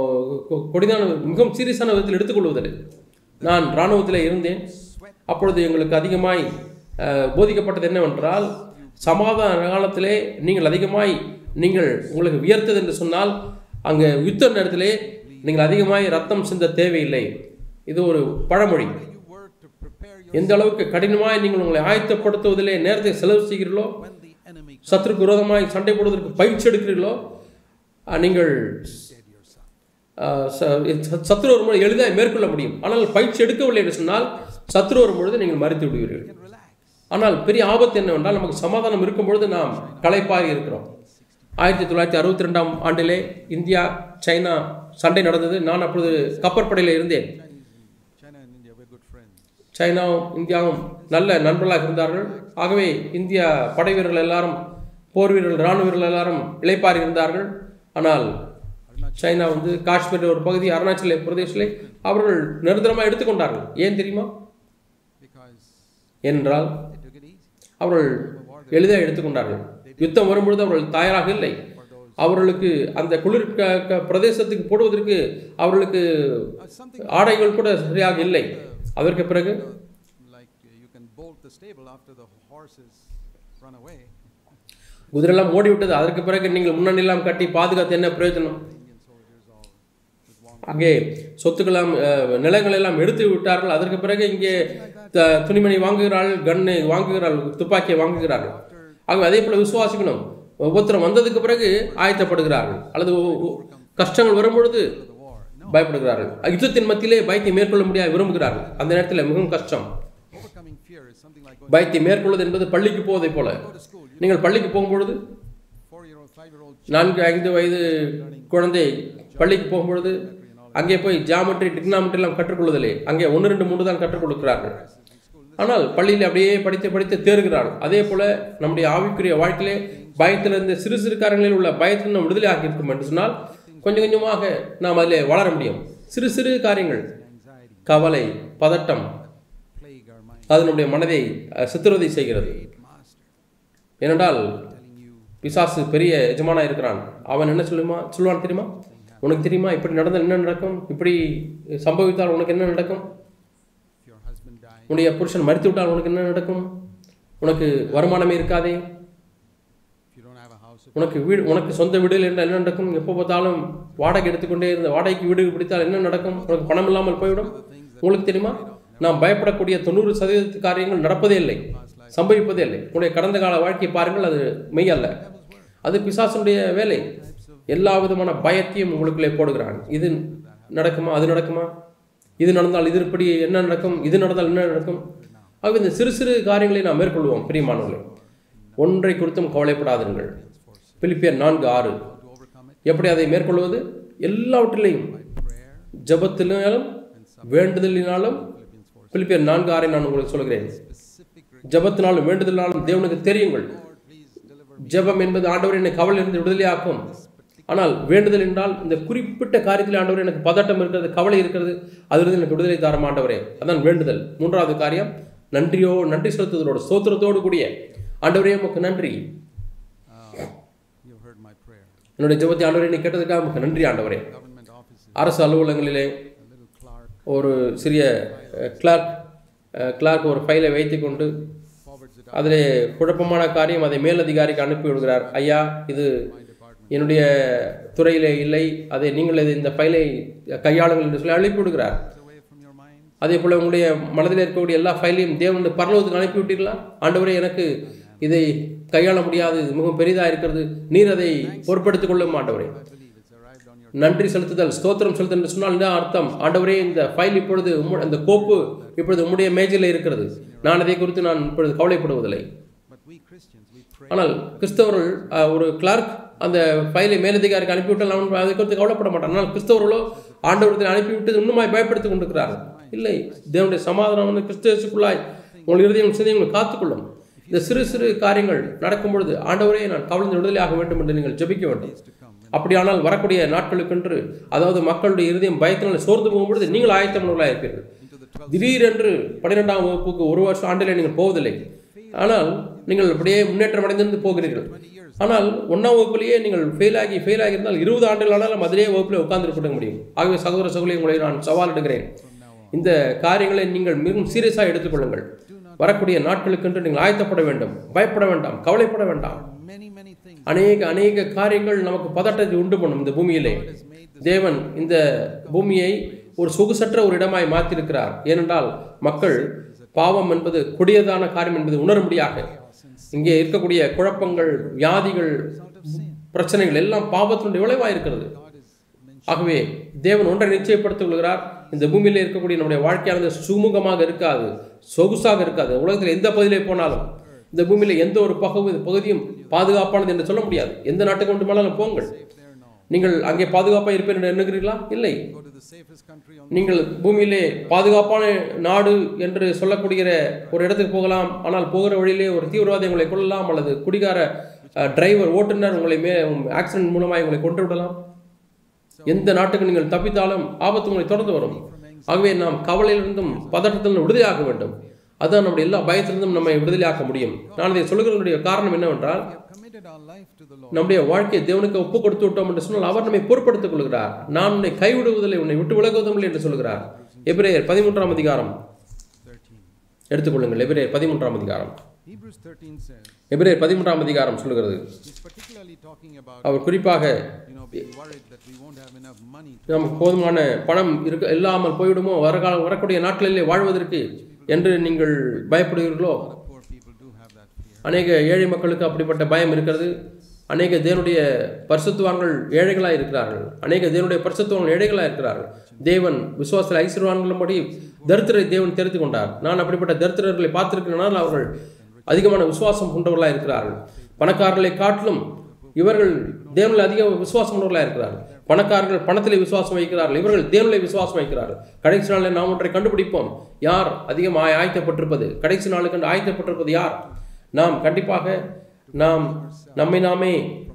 கொ- கொடிதான மிகவும் சீரியஸான விதத்தில் எடுத்துக்கொள்வதில்லை நான் இராணுவத்தில் இருந்தேன் அப்பொழுது எங்களுக்கு அதிகமாய் அஹ், போதிக்கப்பட்டது என்னவென்றால் சமாதான காலத்திலே நீங்கள் அதிகமாய் நீங்கள் உங்களுக்கு உயர்த்தது என்று சொன்னால் அங்கே யுத்த நேரத்திலே நீங்கள் அதிகமாய் ரத்தம் சிந்த தேவையில்லை இது ஒரு பழமொழி you work to prepare you எந்த அளவுக்கு கடினமாய் நீங்கள் உங்களை ஆயத்தப்படுத்துவதிலே நேரத்தை செலவு செய்கிறீர்களோ when the enemy சத்துருக்கு விரோதமாய் சண்டை போடுவதற்கு பயிற்சி எடுக்கிறீர்களோ அஹ், நீங்கள் dead yourself. அஹ், ச- சத்துரு வரும்போது எளிதாக மேற்கொள்ள முடியும் ஆனால் பயிற்சி எடுக்கவில்லை என்று சொன்னால் சத்துரு வரும்பொழுது நீங்கள் மறித்து விடுவீர்கள் You can relax. ஆனால் பெரிய ஆபத்து என்னவென்றால் நமக்கு சமாதானம் இருக்கும் பொழுது நாம் களைப்பாகி இருக்கிறோம் ஆயிரத்தி தொள்ளாயிரத்தி அறுபத்தி ரெண்டாம் ஆண்டிலே இந்தியா சைனா சண்டை நடந்தது நான் அப்பொழுது கப்பற்படையில் இருந்தேன் China and India, we're good friends. சைனாவும் இந்தியாவும் நல்ல நண்பர்களாக இருந்தார்கள் ஆகவே இந்திய படை வீரர்கள் எல்லாரும் போர் வீரர்கள் இராணுவ வீரர்கள் எல்லாரும் இளைப்பாறி இருந்தார்கள் ஆனால் சைனா வந்து காஷ்மீர் ஒரு பகுதி அருணாச்சல பிரதேசிலே அவர்கள் நிரந்தரமாக எடுத்துக்கொண்டார்கள் ஏன் தெரியுமா Because என்றால் they took it easy. அவர்கள் எளிதாக எடுத்துக்கொண்டார்கள் யுத்தம் வரும்பொழுது அவர்கள் தயாராக இல்லை அவர்களுக்கு அந்த குளிர் க- க- பிரதேசத்துக்கு போடுவதற்கு அவர்களுக்கு Uh, something ஆடைகள் கூட சரியாக இல்லை அதற்கு பிறகு uh, like uh, you can bolt the stable after the horses run away. குதிரெல்லாம் ஓடிவிட்டது அதற்கு பிறகு நீங்கள் முன்னணியெல்லாம் கட்டி பாதுகாத்து என்ன பிரயோஜனம் Indian soldiers all with one. அங்கே சொத்துக்கெல்லாம் அஹ், நிலங்கள் எல்லாம் எடுத்து விட்டார்கள் அதற்கு பிறகு இங்கே த- துணிமணி வாங்குகிறார்கள் கண்ணை வாங்குகிறார்கள் துப்பாக்கியை வாங்குகிறார்கள் ஆகவே அதே போல விசுவாசிக்கணும் ஒவ்வொருத்தரும் வந்ததுக்கு பிறகு ஆயத்தப்படுகிறார்கள் அல்லது ஒ- ஒ- கஷ்டங்கள் வரும்பொழுது The war. No. பயப்படுகிறார்கள் யுத்தத்தின் மத்தியிலே பயத்தை மேற்கொள்ள முடியாது விரும்புகிறார்கள் அந்த நேரத்தில் மிகவும் கஷ்டம் Overcoming fear is something like going பயத்தை மேற்கொள்வது என்பது பள்ளிக்கு போவதை போல go to school. You நீங்கள் பள்ளிக்கு போகும்பொழுது four-year-old, five-year-old நான்கு ஐந்து வயது குழந்தை பள்ளிக்கு போகும்பொழுது அங்கே போய் ஜாமெட்ரி டிக்னாமெட்ரி எல்லாம் கற்றுக்கொள்வதில்லை அங்கே ஒன்று ரெண்டு மூணு தான் கற்றுக் கொடுக்கிறார்கள் ஆனால் பள்ளியில் அப்படியே படித்து படித்து தேறுகிறார்கள் அதே போல நம்முடைய ஆவிக்குரிய வாழ்க்கையிலே பயத்திலிருந்து சிறு சிறு காரியங்களில் உள்ள பயத்தில் நாம் விடுதலை ஆகியிருக்கும் என்று சொன்னால் கொஞ்சம் கொஞ்சமாக நாம் அதில் வளர முடியும் சிறு சிறு காரியங்கள் anxiety கவலை பதட்டம் plague our mind. அது நம்முடைய மனதை அஹ், சித்திரவதை செய்கிறது Great master ஏனென்றால் telling you பிசாசு பெரிய எஜமானா இருக்கிறான் அவன் என்ன சொல்லுமா சொல்லுவான் தெரியுமா உனக்கு தெரியுமா இப்படி நடந்தால் என்ன நடக்கும் இப்படி சம்பவித்தால் உனக்கு என்ன நடக்கும் if your husband dies, உன்னுடைய புருஷன் மறித்து விட்டால் உனக்கு என்ன நடக்கும் உனக்கு வருமானமே இருக்காதே if you don't have a house, உனக்கு வீடு உனக்கு சொந்த வீடு இல்லை என்றால் என்ன நடக்கும் எப்போ பார்த்தாலும் வாடகை எடுத்துக்கொண்டே இருந்த வாடகைக்கு வீடு பிடித்தால் என்ன நடக்கும் உனக்கு பணம் இல்லாமல் போய்விடும் உங்களுக்கு தெரியுமா நாம் பயப்படக்கூடிய தொண்ணூறு சதவீதத்து காரியங்கள் நடப்பதே இல்லை சம்பவிப்பதே இல்லை உங்களுடைய கடந்த கால வாழ்க்கையை பாருங்கள் அது மெய் அல்ல அது பிசாசனுடைய வேலை எல்லா விதமான பயத்தையும் உங்களுக்குள்ளே போடுகிறான் இது நடக்குமா அது நடக்குமா இது நடந்தால் இது இப்படி என்ன நடக்கும் இது நடந்தால் என்ன நடக்கும் ஆகவே இந்த சிறு சிறு காரியங்களை நாம் மேற்கொள்வோம் பிரியமானவர்களே ஒன்றை குறித்தும் கவலைப்படாதீர்கள் பிலிப்பியர் நான்கு ஆறு to overcome it எப்படி அதை மேற்கொள்வது எல்லாவற்றிலையும் by prayer, ஜபத்தினாலும் வேண்டுதலினாலும் Philippians 4. பிலிப்பியர் நான்கு ஆறை நான் உங்களுக்கு சொல்கிறேன் Specific request. ஜபத்தினாலும் வேண்டுதலினாலும் தேவனுக்கு தெரியுங்கள் Lord, please deliver me. ஜெபம் என்பது ஆண்டவர் என்னை கவலையிலிருந்து விடுதலையாக்கும் ஆனால் வேண்டுதல் என்றால் இந்த குறிப்பிட்ட காரியத்தில் ஆண்டவர் எனக்கு பதட்டம் இருக்கிறது கவலை இருக்கிறது அதிலிருந்து எனக்கு விடுதலை தாரம் ஆண்டவரே அதான் வேண்டுதல் மூன்றாவது காரியம் நன்றியோ நன்றி செலுத்துதலோடு ஸ்தோத்திரத்தோடு கூடிய ஆண்டவரே உமக்கு நன்றி Uh, you've heard my prayer. என்னுடைய ஜெபத்தை ஆண்டவரே நீ கேட்டதுக்காக உமக்கு நன்றி ஆண்டவரே Government offices, அரசு அலுவலகங்களிலே a little clerk ஒரு சிறிய கிளார்க் கிளார்க் ஒரு ஃபைலை வைத்துக்கொண்டு forwards it அதிலே குழப்பமான காரியம் அதை மேலதிகாரிக்கு அனுப்பி விடுகிறார் ஐயா இது my department. என்னுடைய துறையிலே இல்லை அதை நீங்கள் இது இந்த ஃபைலை கையாளுங்கள் என்று சொல்லி அனுப்பி விடுகிறார் It's away from your mind. அதே போல உங்களுடைய மனதில் இருக்கக்கூடிய எல்லா ஃபைலையும் தேவனுடைய பரலோகத்துக்கு அனுப்பி விட்டீர்களா ஆண்டவரே எனக்கு இதை கையாள முடியாது இது மிகவும் பெரிதாக இருக்கிறது நீர் அதை பொறுப்படுத்திக் கொள்ளும் ஆண்டவரே I believe it's arrived on your நன்றி செலுத்துதல் ஸ்தோத்திரம் செலுத்துதல் என்று சொன்னால் என்ன அர்த்தம் ஆண்டவரே இந்த ஃபைல் இப்பொழுது உம்மு- அந்த கோப்பு இப்பொழுது உம்முடைய மேஜையில் இருக்கிறது நான் அதை குறித்து நான் இப்பொழுது கவலைப்படுவதில்லை But we Christians, we pray. ஆனால் கிறிஸ்தவர்கள் அஹ், ஒரு கிளார்க் அந்த ஃபைலை மேலதிகாரிக்கு அனுப்பிவிட்டால் அவன் அதை குறித்து கவலைப்பட மாட்டான் ஆனால் கிறிஸ்தவர்களோ ஆண்டவரத்தில் அனுப்பிவிட்டு இன்னுமாய் பயப்படுத்திக் கொண்டிருக்கிறார்கள் இல்லை தேவனுடைய சமாதானம் வந்து கிறிஸ்தவசுக்குள்ளாய் உங்கள் இருதயம் சிதையும் காத்துக்கொள்ளும் இந்த சிறு சிறு காரியங்கள் நடக்கும் பொழுது ஆண்டவரே நான் கவலைந்து விடுதலையாக வேண்டும் என்று நீங்கள் ஜெபிக்க வேண்டும் to come. அப்படியானால் வரக்கூடிய நாட்களுக்கென்று அதாவது மக்களுடைய இருதயம் பயத்தினால் சோர்ந்து போகும்பொழுது நீங்கள் ஆயத்தமுள்ளவர்களாக இருப்பீர்கள் Into the 12th திடீரென்று பன்னிரெண்டாம் வகுப்புக்கு ஒரு வருஷம் ஆண்டிலே நீங்கள் போவதில்லை ஆனால் நீங்கள் அப்படியே முன்னேற்றம் அடைந்திருந்து போகிறீர்கள் 20 years. ஆனால் ஒன்றாம் வகுப்பிலேயே நீங்கள் ஃபெயில் ஆகி ஃபெயில் ஆகி இருந்தால் இருபது ஆண்டுகள் ஆனாலும் அதிலே வகுப்பில் உட்கார்ந்து முடியும் ஆகவே சகோதர சகோதரி உங்களை நான் சவால் எடுக்கிறேன் இந்த காரியங்களை நீங்கள் மிகவும் சீரியஸாக எடுத்துக்கொள்ளுங்கள் வரக்கூடிய நாட்களுக்கென்று நீங்கள் ஆயத்தப்பட வேண்டும் பயப்பட வேண்டாம் கவலைப்பட வேண்டாம் Many, many things. அநேக அநேக காரியங்கள் நமக்கு பதட்டத்தை உண்டு பண்ணும் இந்த பூமியிலே God has made this தேவன் இந்த பூமியை ஒரு சொகுசற்ற ஒரு இடமாய் மாற்றிருக்கிறார் ஏனென்றால் மக்கள் பாவம் என்பது கொடியதான காரியம் என்பது உணரும்படியாக இங்கே இருக்கக்கூடிய குழப்பங்கள் வியாதிகள் பிரச்சனைகள் எல்லாம் பாவத்தினுடைய விளைவாக இருக்கிறது God is mentioned. ஆகவே தேவன் ஒன்றை நிச்சயப்படுத்திக் கொள்கிறார் இந்த பூமியில இருக்கக்கூடிய நம்முடைய வாழ்க்கையானது சுமூகமாக இருக்காது சொகுசாக இருக்காது உலகத்தில் எந்த பகுதியிலே போனாலும் இந்த பூமியில எந்த ஒரு பகுதி பகுதியும் பாதுகாப்பானது என்று சொல்ல முடியாது எந்த நாட்டுக்கு கொண்டு போனாலும் போங்கள் Safe there, no. நீங்கள் அங்கே பாதுகாப்பாக இருப்பேன் என்று எண்ணுகிறீர்களா இல்லை Go to the safest country on நீங்கள் பூமியிலே பாதுகாப்பான நாடு என்று சொல்லக்கூடிய ஒரு இடத்துக்கு போகலாம் ஆனால் போகிற வழியிலே ஒரு தீவிரவாதி உங்களை கொள்ளலாம் அல்லது குடிகார டிரைவர் ஓட்டுநர் உங்களை மே ஆக்சிடென்ட் மூலமாக உங்களை கொன்று விடலாம் எந்த நாட்டுக்கு நீங்கள் தப்பித்தாலும் ஆபத்து உங்களை தொடர்ந்து வரும் ஆகவே நாம் கவலையிலிருந்தும் பதட்டத்திலிருந்தும் விடுதலையாக்க வேண்டும் அதுதான் நம்முடைய எல்லா பயத்திலிருந்தும் நம்மை விடுதலையாக்க முடியும் நான் இதை சொல்கிறதனுடைய காரணம் என்னவென்றால் We have committed our life to the Lord. நம்முடைய வாழ்க்கையை தேவனுக்கு ஒப்பு கொடுத்து விட்டோம் என்று சொன்னால் அவர் நம்மை பொறுப்படுத்திக் கொள்கிறார் நான் உன்னை கைவிடுவதில்லை உன்னை விட்டு விலகுவதும் இல்லை என்று சொல்கிறார் எபிரேயர் பதிமூன்றாம் அதிகாரம் 13. எடுத்துக்கொள்ளுங்கள் எபிரேயர் பதிமூன்றாம் அதிகாரம் Hebrews 13 says, எபிரேயர் பதிமூன்றாம் அதிகாரம் சொல்கிறது he's particularly talking about, அவர் குறிப்பாக you know, being worried that we won't have enough money to நமக்கு போதுமான பணம் இருக்க இல்லாமல் போய்விடுமோ வரகாலம் வரக்கூடிய நாட்களிலே வாழ்வதற்கு என்று நீங்கள் பயப்படுகிறீர்களோ A lot of poor people do have that fear. அநேக ஏழை மக்களுக்கு அப்படிப்பட்ட பயம் இருக்கிறது அநேக தேவனுடைய பரிசுத்துவான்கள் ஏழைகளாக இருக்கிறார்கள் அநேக தேவனுடைய பரிசுத்துவான்கள் ஏழைகளாக இருக்கிறார்கள் தேவன் விசுவாசத்தில் ஐஸ்வர்வான்களும்படி தரித்திரை தேவன் தெரிந்து கொண்டார் நான் அப்படிப்பட்ட தரித்திரர்களை பார்த்திருக்கிறனால் அவர்கள் அதிகமான விசுவாசம் கொண்டவர்களாக இருக்கிறார்கள் பணக்காரர்களை காட்டிலும் இவர்கள் தேவனில் அதிக விசுவாசம் கொண்டவர்களாக இருக்கிறார்கள் பணக்காரர்கள் பணத்திலே விசுவாசம் வைக்கிறார்கள் இவர்கள் தேவனிலே விசுவாசம் வைக்கிறார்கள் கடைசி நாளில் நாம் ஒன்றை கண்டுபிடிப்போம் யார் அதிகம் ஆய- ஆயத்தப்பட்டிருப்பது கடைசி நாளுக்கு ஆயத்தப்பட்டிருப்பது யார் நாம் கண்டிப்பாக நாம் நம்மை நாமே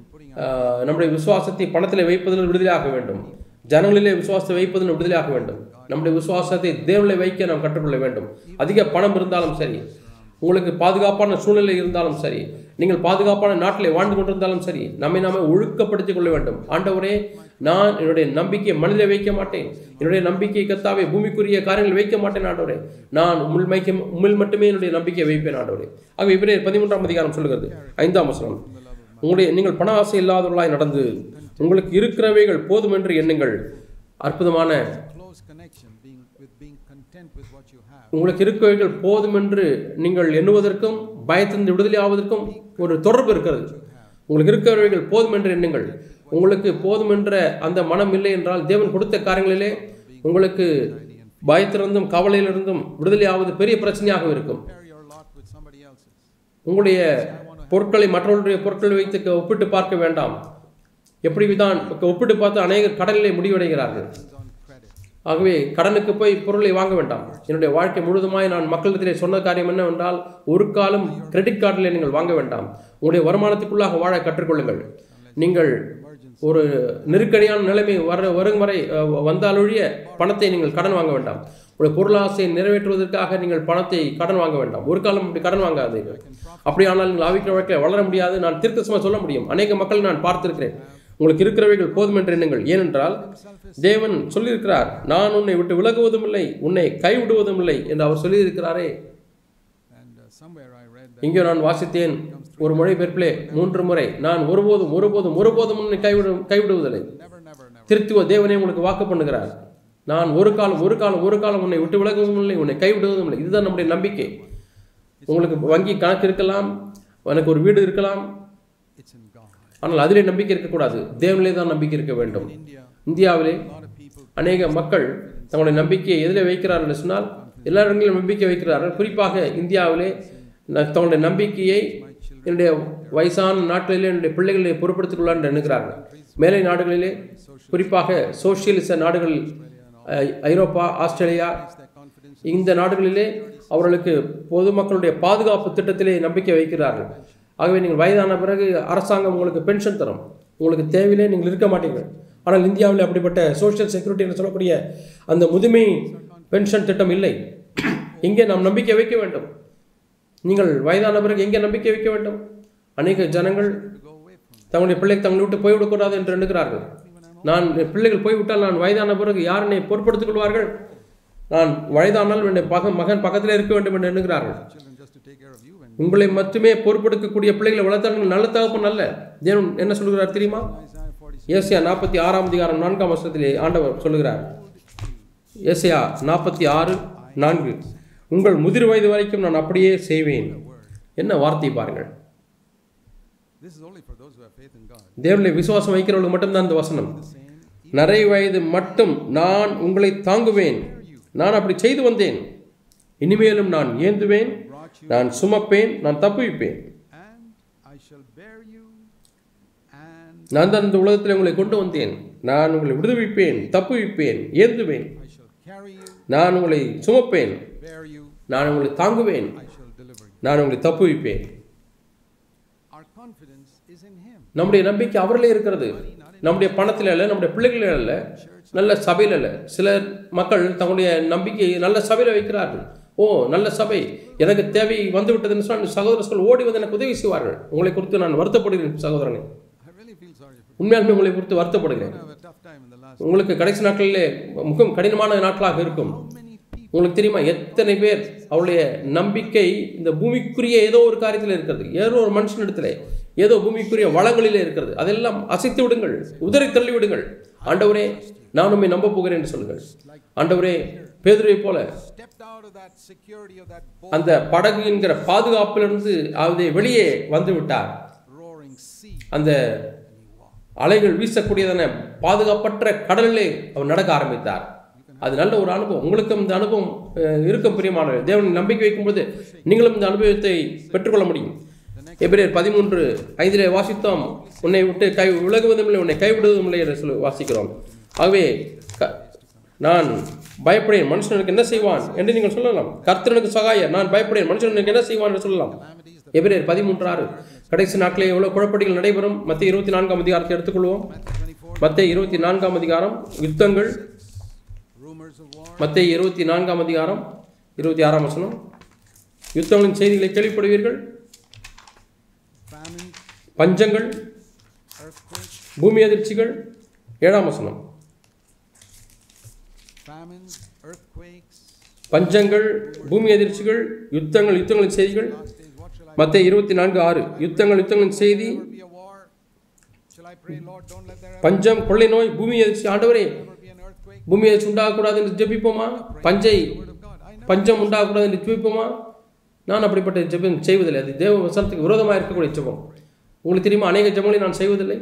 ஆஹ், நம்முடைய விசுவாசத்தை பணத்தில் வைப்பதில் விடுதலையாக வேண்டும் ஜனங்களிலே விசுவாசத்தை வைப்பதில் விடுதலையாக வேண்டும் நம்முடைய விசுவாசத்தை தேவனிலே வைக்க நாம் கற்றுக்கொள்ள வேண்டும் அதிக பணம் இருந்தாலும் சரி உங்களுக்கு பாதுகாப்பான சூழ்நிலை இருந்தாலும் சரி நீங்கள் பாதுகாப்பான நாட்டிலே வாழ்ந்து கொண்டிருந்தாலும் சரி நம்மை நாமே ஒழுக்கப்படுத்திக் கொள்ள வேண்டும் ஆண்டவரே நான் என்னுடைய நம்பிக்கையை மனித வைக்க மாட்டேன் என்னுடைய நம்பிக்கை கத்தாவே பூமிக்குரிய காரியங்கள் வைக்க மாட்டேன் ஆண்டவரே நான் உம்மில் மைக்க உம்மில் மட்டுமே என்னுடைய நம்பிக்கையை வைப்பேன் ஆண்டவரே ஆக இவரே பதிமூன்றாம் அதிகாரம் சொல்லுகிறது ஐந்தாம் வசனம் உங்களுடைய நீங்கள் பண ஆசை இல்லாதவர்களாய் நடந்து உங்களுக்கு இருக்கிறவைகள் போதும் என்று எண்ணுங்கள் அற்புதமான Close connection being, with being content with what you have. உங்களுக்கு இருக்கிறவைகள் போதும் என்று நீங்கள் எண்ணுவதற்கும் பயத்திலிருந்து விடுதலை ஆவதற்கும் ஒரு தொடர்பு இருக்கிறது உங்களுக்கு இருக்கிறவைகள் போதும் என்று எண்ணுங்கள் உங்களுக்கு போதும் என்ற அந்த மனம் இல்லை என்றால் தேவன் கொடுத்த காரியங்களிலே உங்களுக்கு பயத்திலிருந்தும் கவலையிலிருந்தும் விடுதலை ஆவது பெரிய பிரச்சனையாக இருக்கும் Compare your lot with somebody else's. உங்களுடைய பொருட்களை மற்றவர்களுடைய பொருட்களை வைத்து க- ஒப்பிட்டு பார்க்க வேண்டாம் எப்படி தான் ஒப்பிட்டு பார்த்து அநேகர் கடலிலே முடிவடைகிறார்கள் Depends on credit. ஆகவே கடனுக்கு போய் பொருளை வாங்க வேண்டாம் என்னுடைய வாழ்க்கை முழுதுமாய் நான் மக்களிடத்திலே சொன்ன காரியம் என்னவென்றால் ஒரு காலம் கிரெடிட் கார்டில் நீங்கள் வாங்க வேண்டாம் உங்களுடைய வருமானத்துக்குள்ளாக வாழ கற்றுக்கொள்ளுங்கள் நீங்கள் ஒரு நெருக்கடியான நிலைமை வர வரும் வரை அஹ், வந்தாலொழிய பணத்தை நீங்கள் கடன் வாங்க வேண்டாம் உங்களுடைய பொருளாசையை நிறைவேற்றுவதற்காக நீங்கள் பணத்தை கடன் வாங்க வேண்டாம் ஒரு காலம் அப்படி கடன் வாங்காதீர்கள் அப்படியானால் நீங்கள் ஆவிக்கிற வாழ்க்கையில் வளர முடியாது நான் திருத்தசமாக சொல்ல முடியும் அநேக மக்கள் நான் பார்த்திருக்கிறேன் உங்களுக்கு இருக்கிறவைகள் போதும் என்று எண்ணுங்கள் ஏனென்றால் தேவன் சொல்லியிருக்கிறார் நான் உன்னை விட்டு விலகுவதும் இல்லை உன்னை கைவிடுவதும் இல்லை என்று அவர் சொல்லியிருக்கிறாரே And uh, somewhere I read that இங்கே நான் வாசித்தேன் ஒரு மொழிபெயர்ப்பிலே மூன்று முறை நான் ஒருபோதும் ஒருபோதும் ஒருபோதும் உன்னை கைவிடு கைவிடுவதில்லை never, never, never. திருத்துவ தேவனே உங்களுக்கு வாக்கு பண்ணுகிறார் நான் ஒரு காலம் ஒரு காலம் ஒரு காலம் உன்னை விட்டு விலகுவதும் இல்லை உன்னை கைவிடுவதும் இல்லை இதுதான் நம்முடைய நம்பிக்கை உங்களுக்கு வங்கி கணக்கு இருக்கலாம் எனக்கு ஒரு வீடு இருக்கலாம் It's in God. ஆனால் அதிலே நம்பிக்கை இருக்கக்கூடாது தேவனிலே தான் நம்பிக்கை இருக்க வேண்டும் In India, இந்தியாவிலே a lot of people அநேக மக்கள் தங்களுடைய நம்பிக்கையை எதில் வைக்கிறார்கள் என்று சொன்னால் எல்லா இடங்களிலும் நம்பிக்கை வைக்கிறார்கள் குறிப்பாக இந்தியாவிலே ந- தங்களுடைய நம்பிக்கையை என்னுடைய வயசான நாட்களிலே என்னுடைய பிள்ளைகளை பொறுப்படுத்திக் கொள்ளார் என்று எண்ணுகிறார்கள் மேலை நாடுகளிலே குறிப்பாக சோசியலிச நாடுகள் அஹ், ஐரோப்பா ஆஸ்திரேலியா their confidence இந்த நாடுகளிலே அவர்களுக்கு பொதுமக்களுடைய பாதுகாப்பு திட்டத்திலே நம்பிக்கை வைக்கிறார்கள் ஆகவே நீங்கள் வயதான பிறகு அரசாங்கம் உங்களுக்கு பென்ஷன் தரும் உங்களுக்கு தேவையிலே நீங்கள் இருக்க மாட்டீங்க ஆனால் இந்தியாவில் அப்படிப்பட்ட சோஷியல் செக்யூரிட்டி என்று சொல்லக்கூடிய அந்த முதுமை பென்ஷன் திட்டம் இல்லை இங்கே நாம் நம்பிக்கை வைக்க வேண்டும் நீங்கள் வயதான பிறகு எங்கே நம்பிக்கை வைக்க வேண்டும் அநேக ஜனங்கள் to go away from. தங்களுடைய பிள்ளை தங்களை விட்டு போய்விடக்கூடாது என்று எண்ணுகிறார்கள் நான் என் பிள்ளைகள் போய்விட்டால் நான் வயதான பிறகு யார் என்னை பொறுப்படுத்திக் கொள்வார்கள் நான் வயதானால் என்னுடைய பகன் மகன் பக்கத்தில் இருக்க வேண்டும் என்று எண்ணுகிறார்கள் Children just to take care of you and உங்களை மட்டுமே பொறுப்பெடுக்கக்கூடிய பிள்ளைகளை வளர்த்தார்கள் நல்ல தகப்பன் அல்ல தேவன் என்ன சொல்கிறார் தெரியுமா Isaiah 46. ஏசியா நாற்பத்தி ஆறாம் அதிகாரம் நான்காம் வருஷத்திலே ஆண்டவர் சொல்லுகிறார் ஏசியா நாற்பத்தி ஆறு நான்கு உங்கள் முதிர் வயது வரைக்கும் நான் அப்படியே செய்வேன் என்ன வார்த்தை பாருங்கள் This is only for those who have faith in God. தேவனில் விசுவாசம் வைக்கிறவர்களுக்கு மட்டும்தான் இந்த வசனம் The same. நரை வயது மட்டும் நான் உங்களை தாங்குவேன் நான் அப்படி செய்து வந்தேன் இனிமேலும் நான் ஏந்துவேன் Brought you நான் சுமப்பேன் நான் தப்புவிப்பேன் and I shall bear you and நான் தான் இந்த உலகத்தில் உங்களை கொண்டு வந்தேன் நான் உங்களை விடுவிப்பேன் தப்புவிப்பேன் ஏந்துவேன் I shall carry you, நான் உங்களை சுமப்பேன் bear you, நான் உங்களை தாங்குவேன் I shall deliver you. நான் உங்களை தப்புவிப்பேன் Our confidence is in Him. நம்முடைய நம்பிக்கை அவரிலே இருக்கிறது நம்முடைய பணத்தில் அல்ல நம்முடைய பிள்ளைகளில் அல்ல நல்ல சபையில் அல்ல சிலர் மக்கள் தங்களுடைய நம்பிக்கையை நல்ல சபையில் வைக்கிறார்கள் ஓ நல்ல சபை எனக்கு தேவை வந்து விட்டதுன்னு சொன்னால் சகோதரர்கள் ஓடி வந்து எனக்கு உதவி செய்வார்கள் உங்களை குறித்து நான் வருத்தப்படுகிறேன் சகோதரனே I really feel sorry for உண்மையாலுமே உங்களை குறித்து வருத்தப்படுகிறேன் you. I have a tough time in the last. உங்களுக்கு கடைசி நாட்களிலே மிகவும் கடினமான நாட்களாக இருக்கும் How many people? உங்களுக்கு தெரியுமா எத்தனை பேர் அவருடைய நம்பிக்கை இந்த பூமிக்குரிய ஏதோ ஒரு காரியத்தில் இருக்கிறது ஏதோ ஒரு மனுஷனிடத்துல ஏதோ பூமிக்குரிய வளங்களிலே இருக்கிறது அதெல்லாம் அசைத்து விடுங்கள் உதறி தள்ளி விடுங்கள் ஆண்டவரே நான் உண்மை நம்ப போகிறேன் என்று சொல்லுங்கள் ஆண்டவரே பேதுரை போல Stepped out of that security of that boat, அந்த படகு என்கிற பாதுகாப்பிலிருந்து அதை வெளியே வந்து விட்டார் roaring sea. அந்த அலைகள் வீசக்கூடியதான பாதுகாப்பற்ற கடலிலே அவர் நடக்க ஆரம்பித்தார் அது நல்ல ஒரு அனுபவம் உங்களுக்கும் இந்த அனுபவம் அஹ், இருக்கும் பிரியமானவர் தேவன் நம்பிக்கை வைக்கும்போது நீங்களும் இந்த அனுபவத்தை பெற்றுக்கொள்ள முடியும் எபிரேயர் பதிமூன்று ஐந்திலே வாசித்தோம் உன்னை விட்டு கை விலகுவதும் இல்லை உன்னை கைவிடுவதும் இல்லை என்று சொல்லி வாசிக்கிறோம் ஆகவே க- நான் பயப்படேன் மனுஷனுக்கு என்ன செய்வான் என்று நீங்கள் சொல்லலாம் கர்த்தனுக்கு சகாயர் நான் பயப்படேன் மனுஷனுக்கு என்ன செய்வான் என்று சொல்லலாம் எபிரேயர் பதிமூன்று ஆறு கடைசி நாட்களே எவ்வளவு குழப்படிகள் நடைபெறும் மத்திய இருபத்தி நான்காம் அதிகாரத்தை எடுத்துக்கொள்வோம் மத்திய இருபத்தி நான்காம் அதிகாரம் யுத்தங்கள் Rumors of war, மத்திய இருபத்தி நான்காம் அதிகாரம் இருபத்தி ஆறாம் வசனம் யுத்தங்களின் செய்திகளை கேள்விப்படுவீர்கள் famine, பஞ்சங்கள் earthquakes, பூமி அதிர்ச்சிகள் ஏழாம் வசனம் famines, earthquakes. பஞ்சங்கள் பூமி அதிர்ச்சிகள் யுத்தங்கள் யுத்தங்களின் செய்திகள் Last days, what shall I மத்திய இருபத்தி நான்கு ஆறு யுத்தங்கள் யுத்தங்களின் செய்தி Never be a war? Shall I pray, Lord, don't let there ever, பஞ்சம் கொள்ளை நோய் பூமி அதிர்ச்சி ஆண்டவரே ever be an earthquake? பூமி அதிர்ச்சி உண்டாகக்கூடாது என்று ஜெபிப்போமா பஞ்சை Word of God. I know. பஞ்சம் உண்டாகக்கூடாது என்று ஜெபிப்போமா நான் அப்படிப்பட்ட ஜெபம் செய்வதில்லை அது தேவ வசனத்துக்கு விரோதமாக இருக்கக்கூடிய ஜெபம் உங்களுக்கு தெரியுமா அநேக ஜெபங்களை நான் செய்வதில்லை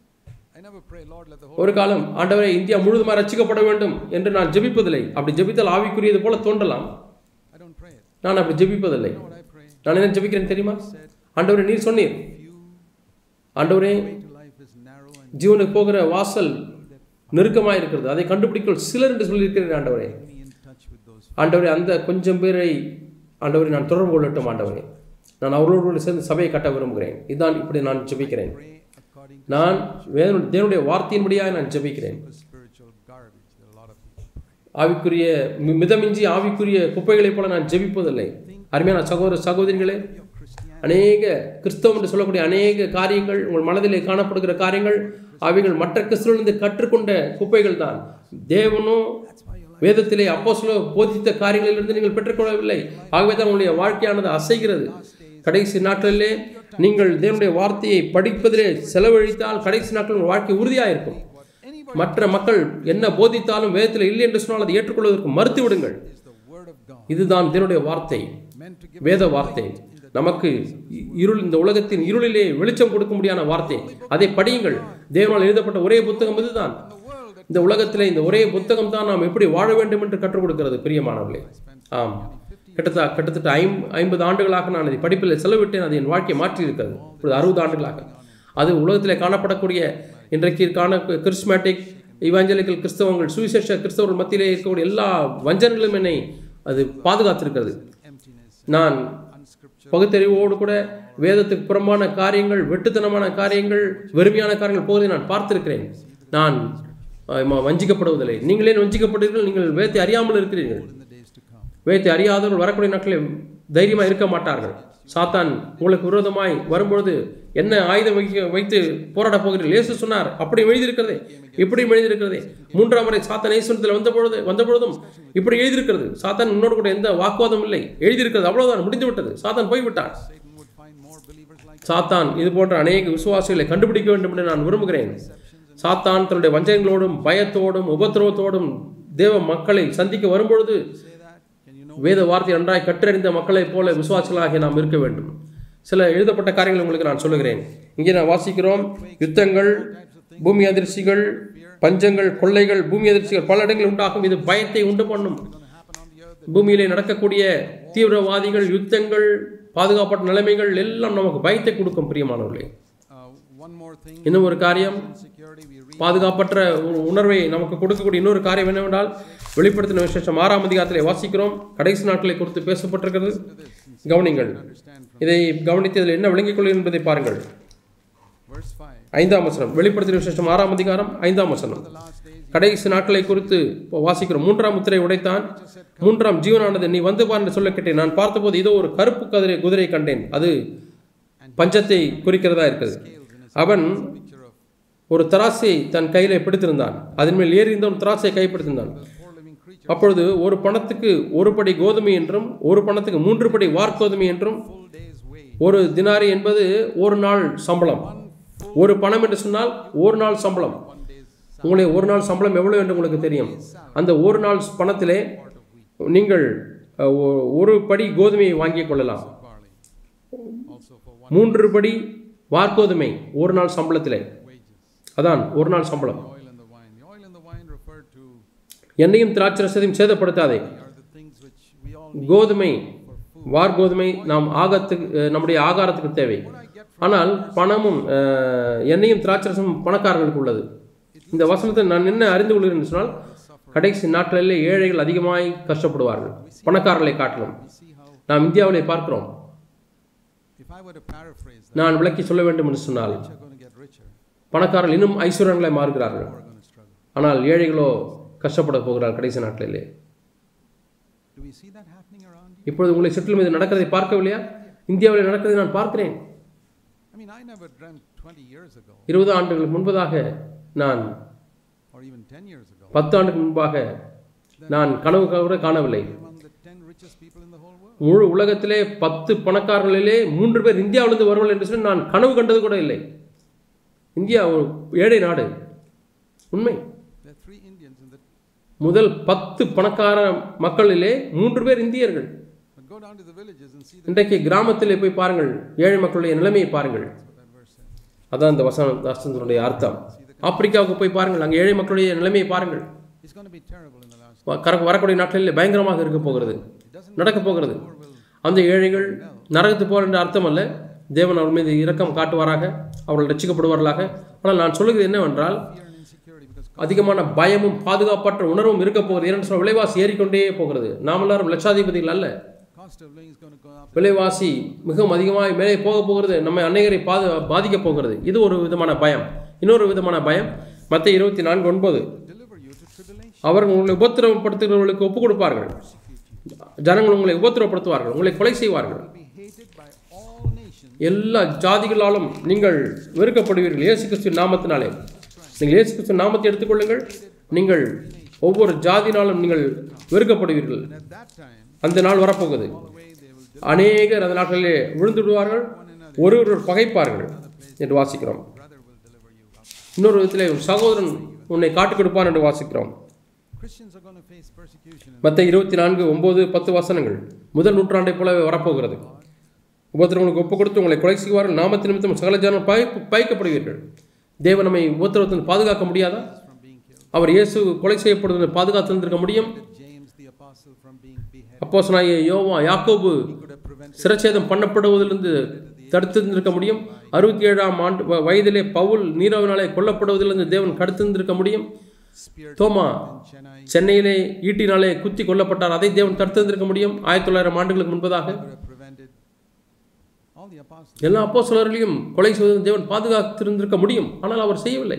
I never pray, Lord, let the whole ஒரு காலம் ஆண்டவரே இந்தியா முழுதுமாக ரட்சிக்கப்பட வேண்டும் என்று நான் ஜெபிப்பதில்லை அப்படி ஜெபித்தால் ஆவிக்குரியது போல தோன்றலாம் I don't pray it. நான் அப்படி ஜெபிப்பதில்லை You know what I pray? நான் என்ன ஜெபிக்கிறேன் தெரியுமா ஆண்டவரே நீர் சொன்னீர் Few ஆண்டவரே way to life is narrow and ஜீவனுக்கு போகிற வாசல் நெருக்கமாக இருக்கிறது அதை கண்டுபிடிக்கும் சிலர் என்று சொல்லியிருக்கிறேன் ஆண்டவரே get me in touch with those. ஆண்டவரே அந்த கொஞ்சம் பேரை ஆண்டவரே நான் தொடர்பு கொள்ளட்டும் ஆண்டவரே நான் அவர்களோடு சேர்ந்து சபையை கட்ட விரும்புகிறேன் இதுதான் இப்படி நான் ஜெபிக்கிறேன் Pray according நான் வேதனு- தேவனுடைய வார்த்தையின்படியாக நான் ஜெபிக்கிறேன் to spiritual garbage that a lot of people pray. ஆவிக்குரிய மி- மிதமிஞ்சி ஆவிக்குரிய குப்பைகளைப் போல நான் ஜெபிப்பதில்லை அருமையான சகோதர சகோதரிகளே Your Christianity, அநேக கிறிஸ்தவம் என்று சொல்லக்கூடிய அநேக காரியங்கள் உங்கள் மனதிலே காணப்படுகிற காரியங்கள் அவைகள் மற்ற கிறிஸ்துவிலிருந்து கற்றுக்கொண்ட குப்பைகள் தான் தேவனும் வேதத்திலே அப்போஸ்தலர் போதித்த காரியங்களிலிருந்து நீங்கள் பெற்றுக்கொள்ளவில்லை ஆகவே தான் உங்களுடைய வாழ்க்கையானது அசைகிறது கடைசி நாட்களிலே நீங்கள் தேவனுடைய வார்த்தையை படிப்பதிலே செலவழித்தால் கடைசி நாட்கள் உங்கள் வாழ்க்கை உறுதியாக இருக்கும் anybody மற்ற மக்கள் என்ன போதித்தாலும் வேதத்தில் இல்லை என்று சொன்னால் அதை ஏற்றுக்கொள்வதற்கு மறுத்து விடுங்கள் is the word of God இதுதான் தேவனுடைய வார்த்தை meant to give வேத வார்த்தை நமக்கு இ- இருள் இந்த உலகத்தின் இருளிலே வெளிச்சம் கொடுக்க முடியாத வார்த்தை அதை படியுங்கள் தேவனால் எழுதப்பட்ட ஒரே புத்தகம் இதுதான் the world that இந்த உலகத்திலே இந்த ஒரே புத்தகம் தான் நாம் எப்படி வாழ வேண்டும் என்று கற்றுக் கொடுக்கிறது பிரியமானவர்களே ஆம் கிட்டத்தட்ட கிட்டத்தட்ட ஐம் ஐம்பது ஆண்டுகளாக நான் அதை படிப்பில் செலவிட்டேன் அது என் வாழ்க்கையை மாற்றி இருக்கிறது இப்பொழுது அறுபது ஆண்டுகளாக அது உலகத்திலே காணப்படக்கூடிய இன்றைக்கு காண கிறிஸ்மேட்டிக் இவாஞ்சலிக்கல் கிறிஸ்தவங்கள் சுவிசேஷ கிறிஸ்தவர்கள் மத்தியிலே இருக்கக்கூடிய எல்லா வஞ்சனைகளும் என்னை அது பாதுகாத்திருக்கிறது emptiness, நான் unscriptural, பகுத்தறிவோடு கூட வேதத்துக்கு புறம்பான காரியங்கள் வெட்டுத்தனமான காரியங்கள் வெறுமையான காரியங்கள் போவதை நான் பார்த்திருக்கிறேன் நான் அஹ், ம- வஞ்சிக்கப்படுவதில்லை நீங்களே வஞ்சிக்கப்படுவீர்கள் நீங்கள் வேதத்தை அறியாமல் இருக்கிறீர்கள் in the days to come. வேதத்தை அறியாதவர்கள் வரக்கூடிய நாட்களில் தைரியமாக இருக்க மாட்டார்கள் சாத்தான் உங்களுக்கு விரோதமாய் வரும்பொழுது என்ன ஆயுதம் வைக்க வைத்து போராட போகிறீர்கள் இயேசு சொன்னார் அப்படி எழுதியிருக்கிறதே இப்படி எழுதியிருக்கிறதே மூன்றாம் முறை சாத்தான் இயேசுத்தில் வந்த பொழுது வந்த பொழுதும் இப்படி எழுதியிருக்கிறது சாத்தான் உன்னோடு கூட எந்த வாக்குவாதம் இல்லை எழுதியிருக்கிறது அவ்வளவுதான் முடிந்து விட்டது சாத்தான் போய்விட்டான் Satan would find more believers like சாத்தான் இது போன்ற அநேக விசுவாசிகளை கண்டுபிடிக்க வேண்டும் என்று நான் விரும்புகிறேன் சாத்தான் தன்னுடைய வஞ்சகங்களோடும் பயத்தோடும் உபத்திரவத்தோடும் தேவ மக்களை சந்திக்க வரும்பொழுது say that. Can you know வேத வார்த்தை நன்றாய் கற்றறிந்த மக்களைப் போல விசுவாசிகளாக நாம் இருக்க வேண்டும் சில எழுதப்பட்ட காரியங்கள் உங்களுக்கு நான் சொல்லுகிறேன் இங்கே நான் வாசிக்கிறோம் யுத்தங்கள் பூமி அதிர்ச்சிகள் பஞ்சங்கள் கொள்ளைகள் பூமி அதிர்ச்சிகள் பல இடங்களில் உண்டாகும் இது பயத்தை உண்டு பண்ணும் what's going to happen on the earth? பூமியிலே நடக்கக்கூடிய தீவிரவாதிகள் யுத்தங்கள் பாதுகாப்பட்ட நிலைமைகள் எல்லாம் நமக்கு பயத்தை கொடுக்கும் பிரியமானவர்களே Uh, One more thing. இன்னும் ஒரு காரியம் Security, we read பாதுகாப்பற்ற ஒரு உணர்வை நமக்கு கொடுக்கக்கூடிய இன்னொரு காரியம் என்னவென்றால் வெளிப்படுத்தின விசேஷம் ஆறாம் அதிகாரத்திலே வாசிக்கிறோம் கடைசி நாட்களை குறித்து பேசப்பட்டிருக்கிறது கவனிங்கள் understand from இதை கவனித்து இதில் என்ன விளங்கிக் கொள்ளும் என்பதை பாருங்கள் verse 5. ஐந்தாம் வசனம் வெளிப்படுத்தின விசேஷம் ஆறாம் அதிகாரம் ஐந்தாம் வசனம் The last days, கடைசி நாட்களை குறித்து இப்போ வாசிக்கிறோம் மூன்றாம் முத்திரை உடைத்தான் மூன்றாம் ஜீவனானது நீ வந்து பார் என்று சொல்ல கேட்டேன் நான் பார்த்தபோது இதோ ஒரு கருப்பு கதிரை குதிரை கண்டேன் அது பஞ்சத்தை குறிக்கிறதா இருக்குது அவன் picture of ஒரு தராசை தன் கையிலே பிடித்திருந்தான் அதன் மேல் ஏறி இருந்த ஒரு தராசை கைப்பிடித்திருந்தான் the four living creatures, அப்பொழுது ஒரு பணத்துக்கு ஒரு படி கோதுமை என்றும் ஒரு பணத்துக்கு மூன்று படி வார்கோதுமை என்றும் full day's wage. ஒரு தினாரி என்பது ஒரு நாள் சம்பளம் ஒரு பணம் என்று சொன்னால் ஒரு நாள் சம்பளம் One day's உங்களுடைய ஒரு நாள் சம்பளம் எவ்வளவு என்று உங்களுக்கு தெரியும் அந்த ஒரு நாள் பணத்திலே நீங்கள் அஹ், ஒ- ஒரு படி கோதுமையை வாங்கிக் கொள்ளலாம் of barley. Also for one மூன்று படி வார்கோதுமை ஒரு நாள் சம்பளத்திலே wages. அதான் ஒரு நாள் சம்பளம் The oil and the wine. The oil and the wine referred to எண்ணெயும் திராட்சரசத்தையும் சேதப்படுத்தாதே are the things which we all need கோதுமை for food. வார்கோதுமை நாம் ஆகத்துக்கு அஹ், நம்முடைய ஆகாரத்துக்கு தேவை What I get ஆனால் பணமும் அஹ், எண்ணெயும் திராட்சரசமும் பணக்காரர்களுக்கு உள்ளது இந்த வசனத்தை நான் என்ன அறிந்து கொள்கிறேன் என்று சொன்னால் கடைசி நாட்களிலே ஏழைகள் அதிகமாய் கஷ்டப்படுவார்கள் பணக்காரர்களை காட்டிலும் we see how, நாம் இந்தியாவிலே பார்க்கிறோம் if I were to paraphrase that, நான் விளக்கி சொல்ல வேண்டும் என்று சொன்னால் rich are going to get richer, பணக்காரர்கள் இன்னும் ஐஸ்வர்யங்களாய் மாறுகிறார்கள் poor are going to struggle. ஆனால் ஏழைகளோ கஷ்டப்பட போகிறார்கள் கடைசி நாட்களிலே Do we see that happening around you? இப்பொழுது உங்களை சுற்றிலும் இது நடக்கிறதை பார்க்கவில்லையா இந்தியாவில் நடக்கிறதை நான் பார்க்கிறேன் I mean, I never dreamt 20 years ago, இருபது ஆண்டுகளுக்கு முன்பதாக நான் or even 10 years ago, பத்து ஆண்டுக்கு முன்பாக நான் கனவு கூட காணவில்லை among the 10 richest people in the whole world. முழு உலகத்திலே பத்து பணக்காரர்களிலே மூன்று பேர் இந்தியாவிலிருந்து வருவார்கள் என்று சொல்லி நான் கனவு கண்டது கூட இல்லை இந்தியா ஒரு ஏழை நாடு உண்மை There are three Indians in the. முதல் பத்து பணக்கார மக்களிலே மூன்று பேர் இந்தியர்கள் But go down to the villages and see the, இன்றைக்கு கிராமத்திலே போய் பாருங்கள் ஏழை மக்களுடைய நிலைமையை பாருங்கள் what that verse says. அதான் இந்த வசனம் வசனத்தினுடைய அர்த்தம் ஆப்பிரிக்காவுக்கு போய் பாருங்கள் அங்கே ஏழை மக்களுடைய நிலைமையை பாருங்கள் It's going to be terrible in the last. வ- கர- வரக்கூடிய நாட்களில் பயங்கரமாக இருக்க போகிறது It doesn't நடக்க போகிறது poor will அந்த ஏழைகள் நரகத்து போர் என்ற அர்த்தம் அல்ல தேவன் அவர் மீது இரக்கம் காட்டுவாராக அவர்கள் ரட்சிக்கப்படுவார்களாக ஆனால் நான் சொல்லுகிறது என்னவென்றால் fear and insecurity because அதிகமான பயமும் பாதுகாப்பற்ற உணர்வும் இருக்க போகிறது ஏன்னு சொன்ன விலைவாசி ஏறிக்கொண்டே போகிறது நாம் எல்லாரும் லட்சாதிபதிகள் அல்ல cost of living is going to go up. விலைவாசி மிகவும் அதிகமாக மேலே போக போகிறது நம்மை அநேகரை பாது பாதிக்கப் போகிறது இது ஒரு விதமான பயம் இன்னொரு விதமான பயம் மற்ற இருபத்தி நான்கு ஒன்பது Deliver you to tribulation. அவர்கள் உங்களை உபத்திரவப்படுத்துகிறவர்களுக்கு ஒப்புக் கொடுப்பார்கள் ஜனங்கள் உங்களை உபத்திரவப்படுத்துவார்கள் உங்களை கொலை செய்வார்கள் Will be hated by all nations. எல்லா ஜாதிகளாலும் நீங்கள் வெறுக்கப்படுவீர்கள் இயேசு கிறிஸ்துவின் நாமத்தினாலே நீங்கள் இயேசு கிறிஸ்துவின் நாமத்தை எடுத்துக்கொள்ளுங்கள் நீங்கள் ஒவ்வொரு ஜாதினாலும் நீங்கள் வெறுக்கப்படுவீர்கள் And at that time, அந்த நாள் வரப்போகுது all the way they will deliver அநேகர் அந்த நாட்களிலே விழுந்து விடுவார்கள் ஒருவர் பகைப்பார்கள் என்று வாசிக்கிறோம் brother will deliver you up. இன்னொரு விதத்திலே உன் சகோதரன் உன்னை காட்டுக் கொடுப்பான் என்று வாசிக்கிறோம் Christians are going to face persecution. in மற்ற இருபத்தி நான்கு ஒன்பது பத்து வசனங்கள் முதல் நூற்றாண்டைப் போலவே வரப்போகிறது உபத்திரவங்களுக்கு ஒப்பு கொடுத்து உங்களை கொலை செய்வார்கள் நாமத்து நிமித்தம் சகல ஜனம் பய பயக்கப்படுவீர்கள் தேவன் நம்மை உபத்திரவத்தில் பாதுகாக்க முடியாதா from being killed. அவர் இயேசு கொலை செய்யப்படுவதை பாதுகாத்திருந்திருக்க முடியும் Did James the apostle from being beheaded? அப்போஸ்தலனாகிய யோவா யாக்கோபு He could have prevented சிரச்சேதம் பண்ணப்படுவதிலிருந்து தடுத்திருந்திருக்க முடியும் அறுபத்தி ஏழாம் ஆண்டு வ- வயதிலே பவுல் நீரவினாலே கொல்லப்படுவதிலிருந்து தேவன் தடுத்திருந்திருக்க முடியும் spear தோமா in Chennai. சென்னையிலே ஈட்டினாலே குத்தி கொல்லப்பட்டார் அதை தேவன் தடுத்திருந்திருக்க முடியும் ஆயிரத்தி தொள்ளாயிரம் ஆண்டுகளுக்கு முன்பதாக Could have prevented all the apostles. எல்லா அப்போஸ்தலர்களையும் கொலை செய்வதில் தேவன் பாதுகாத்திருந்திருக்க முடியும் ஆனால் அவர் செய்யவில்லை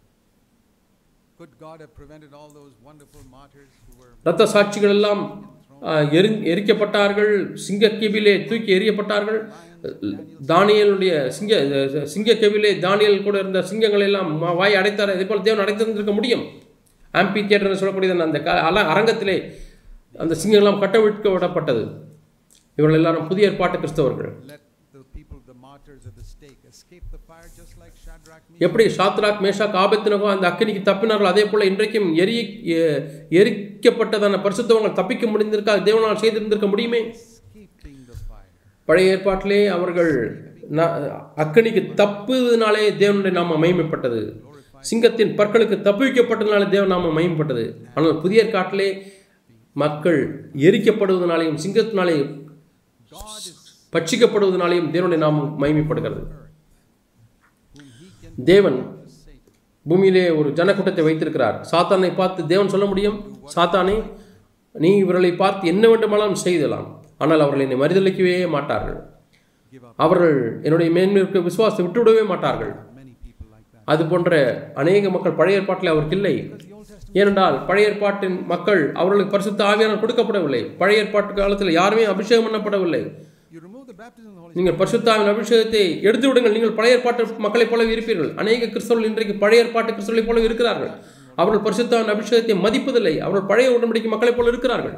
Could God have prevented all those wonderful martyrs who were இரத்த சாட்சிகள் எல்லாம் ஆ, எரி எரிக்கப்பட்டார்கள் சிங்க கீபிலே தூக்கி எறியப்பட்டார்கள் தானியலுடைய சிங்க சிங்க கீபிலே தானியல் கூட இருந்த சிங்கங்கள் எல்லாம் வா- வாய் அடைத்தார் இதே போல் தேவன் அடைத்திருந்திருக்க முடியும் ஆம்பி தியேட்டர் சொல்லக்கூடியது அந்த க- அல அரங்கத்திலே அந்த சிங்கங்கள்லாம் கட்டவிழ்க்க விடப்பட்டது இவர்கள் எல்லாரும் புதிய ஏற்பாட்டு கிறிஸ்தவர்கள் let the people, the martyrs at the stake, escape the fire just like Shadrach, Meshach, எப்படி ஷாத்ராக் மேஷாக் ஆபத்தினகோ அந்த அக்கினிக்கு தப்பினார்கள் அதே போல இன்றைக்கும் எரி எ- எரிக்கப்பட்டதான பரிசுத்தவங்கள் தப்பிக்க முடிந்திருக்கா தேவனால் செய்திருந்திருக்க முடியுமே escaping the fire. பழைய ஏற்பாட்டிலே அவர்கள் ந- அக்கினிக்கு தப்புவதனாலே தேவனுடைய நாம மகிமைப்பட்டது சிங்கத்தின் பற்களுக்கு தப்புவிக்கப்பட்டதுனாலே தேவன் நாம மகிமைப்பட்டது ஆனால் புதிய ஏற்காட்டிலே மக்கள் எரிக்கப்படுவதனாலேயும் சிங்கத்தினாலே God is பட்சிக்கப்படுவதனாலேயும் தேவனுடைய நாமம் மகிமைப்படுகிறது whom he தேவன் பூமியிலே ஒரு ஜனக்கூட்டத்தை வைத்திருக்கிறார் சாத்தானை பார்த்து தேவன் சொல்ல முடியும் சாத்தானே நீ இவர்களை பார்த்து என்ன வேண்டுமானாலும் செய்தலாம் ஆனால் அவர்கள் என்னை மறுதளிக்கவே மாட்டார்கள் give up. அவர்கள் என்னுடைய மேன்மைக்கு விசுவாசத்தை விட்டுவிடவே மாட்டார்கள் Many people like that. அது போன்ற அநேக மக்கள் பழைய ஏற்பாட்டில் அவருக்கு இல்லை ஏனென்றால் பழைய ஏற்பாட்டின் மக்கள் அவர்களுக்கு பரிசுத்த ஆவியானவர் கொடுக்கப்படவில்லை பழைய ஏற்பாட்டு காலத்தில் யாருமே அபிஷேகம் பண்ணப்படவில்லை You remove the baptism of the Holy நீங்கள் பரிசுத்தாவின் அபிஷேகத்தை எடுத்து விடுங்கள் நீங்கள் பழைய ஏற்பாட்டு மக்களைப் போலவே இருப்பீர்கள் அநேக கிறிஸ்தவர்கள் இன்றைக்கு பழைய ஏற்பாட்டு கிறிஸ்தவர்களைப் போல இருக்கிறார்கள் அவர்கள் பரிசுத்தாவின் அபிஷேகத்தை மதிப்பதில்லை அவர்கள் பழைய உடன்படிக்கை மக்களைப் போல இருக்கிறார்கள்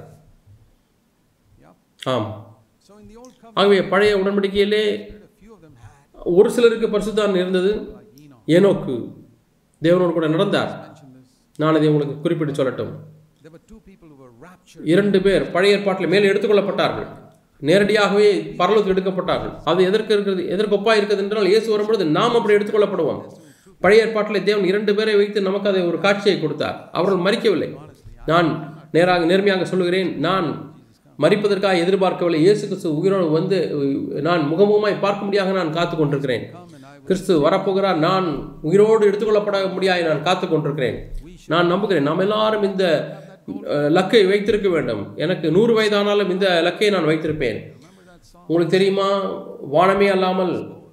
Spirit. Yeah. ஆம் So in the old covenant, ஆகவே பழைய உடன்படிக்கையிலே a few of them had, ஒரு சிலருக்கு பரிசுத்தான் இருந்தது like Enoch ஏனோக்கு தேவனோடு கூட நடந்தார் mentioned this. நான் அதை உங்களுக்கு குறிப்பிட்டு சொல்லட்டும் There were two people who were raptured. இரண்டு பேர் பழைய ஏற்பாட்டில் மேலே எடுத்துக்கொள்ளப்பட்டார்கள் நேரடியாகவே பரலோகத்தில் எடுக்கப்பட்டார்கள் அது எதற்கு இருக்கிறது எதற்கு ஒப்பா இருக்கிறது என்றால் இயேசு வரும்பொழுது நாம் அப்படி எடுத்துக்கொள்ளப்படுவோம் பழைய ஏற்பாட்டில் தேவன் இரண்டு பேரை வைத்து நமக்கு அதை ஒரு காட்சியை கொடுத்தார் அவர்கள் மறிக்கவில்லை நான் நேராக நேர்மையாக சொல்லுகிறேன் நான் மறிப்பதற்காக எதிர்பார்க்கவில்லை இயேசு கிறிஸ்து உயிரோடு வந்து நான் முகமுகமாய் பார்க்கும்படியாக நான் காத்து கொண்டிருக்கிறேன் Come and I will. கிறிஸ்து வரப்போகிறார் நான் உயிரோடு எடுத்துக்கொள்ளப்பட முடியாது நான் காத்து கொண்டிருக்கிறேன் நான் நம்புகிறேன் நாம் எல்லாரும் இந்த அஹ், லக்கை வைத்திருக்க வேண்டும் எனக்கு நூறு வயதானாலும் இந்த லக்கை நான் வைத்திருப்பேன் Remember that song? உங்களுக்கு தெரியுமா வானமே அல்லாமல்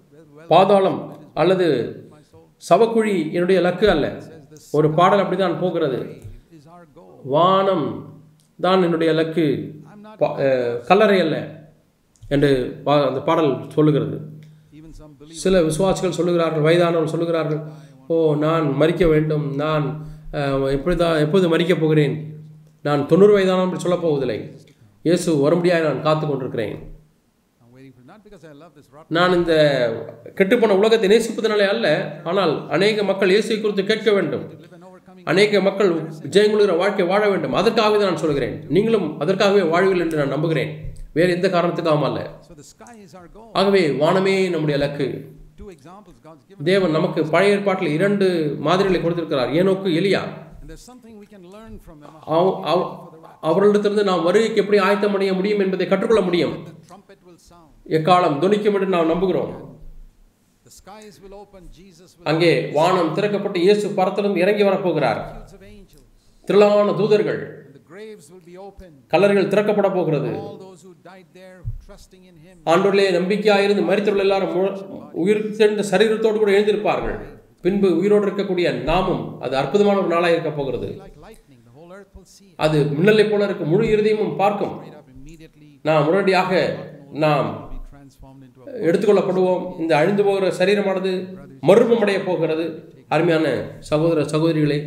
பாதாளம் அல்லது My soul சவக்குழி என்னுடைய லக்கு அல்ல ஒரு பாடல் அப்படிதான் போகிறது is our goal. வானம் தான் என்னுடைய லக்கு I'm not பா- அஹ், கல்லறை அல்ல என்று பா- அந்த பாடல் சொல்லுகிறது even some believers. சில விசுவாசிகள் சொல்லுகிறார்கள் வயதானவர்கள் சொல்லுகிறார்கள் ஓ நான் மறிக்க வேண்டும் நான் அஹ், எப்படிதான் எப்போது மறிக்கப் போகிறேன் நான் தொண்ணூறு வயதானவன் அப்படி சொல்லப் போவதில்லை இயேசு வரும்படியாக நான் காத்து கொண்டிருக்கிறேன் I'm waiting for not because I love this rot. நான் இந்த கெட்டுப்போன உலகத்தை நேசிப்பதனாலே அல்ல ஆனால் அநேக மக்கள் இயேசுவை குறித்து கேட்க வேண்டும் to live an overcoming. அநேக மக்கள் ஜெயங்குளுகிற வாழ்க்கை வாழ வேண்டும் அதற்காகவே தான் நான் சொல்கிறேன் நீங்களும் அதற்காகவே வாழ்வீர்கள் என்று நான் நம்புகிறேன் வேறு எந்த காரணத்துக்காகவும் அல்ல So the sky is our goal. ஆகவே வானமே நம்முடைய luck Two examples God's given. தேவன் நமக்கு பழைய ஏற்பாட்டில் இரண்டு மாதிரிகளை கொடுத்திருக்கிறார் ஏனோக்கு எலியா And there's something we can learn from them. அவ- அவ- அவர்களிடத்திலிருந்து நாம் வருகைக்கு எப்படி ஆயத்தம் அடைய முடியும் என்பதை கற்றுக்கொள்ள முடியும் The trumpet will sound. எக்காலம் துணிக்கும் என்று நாம் நம்புகிறோம் The skies will open. Jesus will அங்கே வானம் திறக்கப்பட்டு இயேசு பரத்திலிருந்து இறங்கி வரப்போகிறார் multitudes of angels. திரளான தூதர்கள் And the graves will be opened. கல்லறைகள் திறக்கப்பட போகிறது All those who died there trusting in Him. ஆண்டோரிலே நம்பிக்கையாயிருந்து மரித்தவர்கள் எல்லாரும் மு- உயிர் சேர்ந்த சரீரத்தோடு கூட எழுந்திருப்பார்கள் பின்பு உயிரோடு இருக்கக்கூடிய நாமும் அது அற்புதமான ஒரு நாளாக இருக்க போகிறது Like lightning, the whole earth will see it. அது மின்னலை போல இருக்கும் முழு இருதயமும் பார்க்கும் Right up immediately நாம் உடனடியாக நாம் will be transformed into a. எடுத்துக்கொள்ளப்படுவோம் இந்த அழிந்து போகிற சரீரமானது மறுபமடைய போகிறது அருமையான சகோதர சகோதரிகளே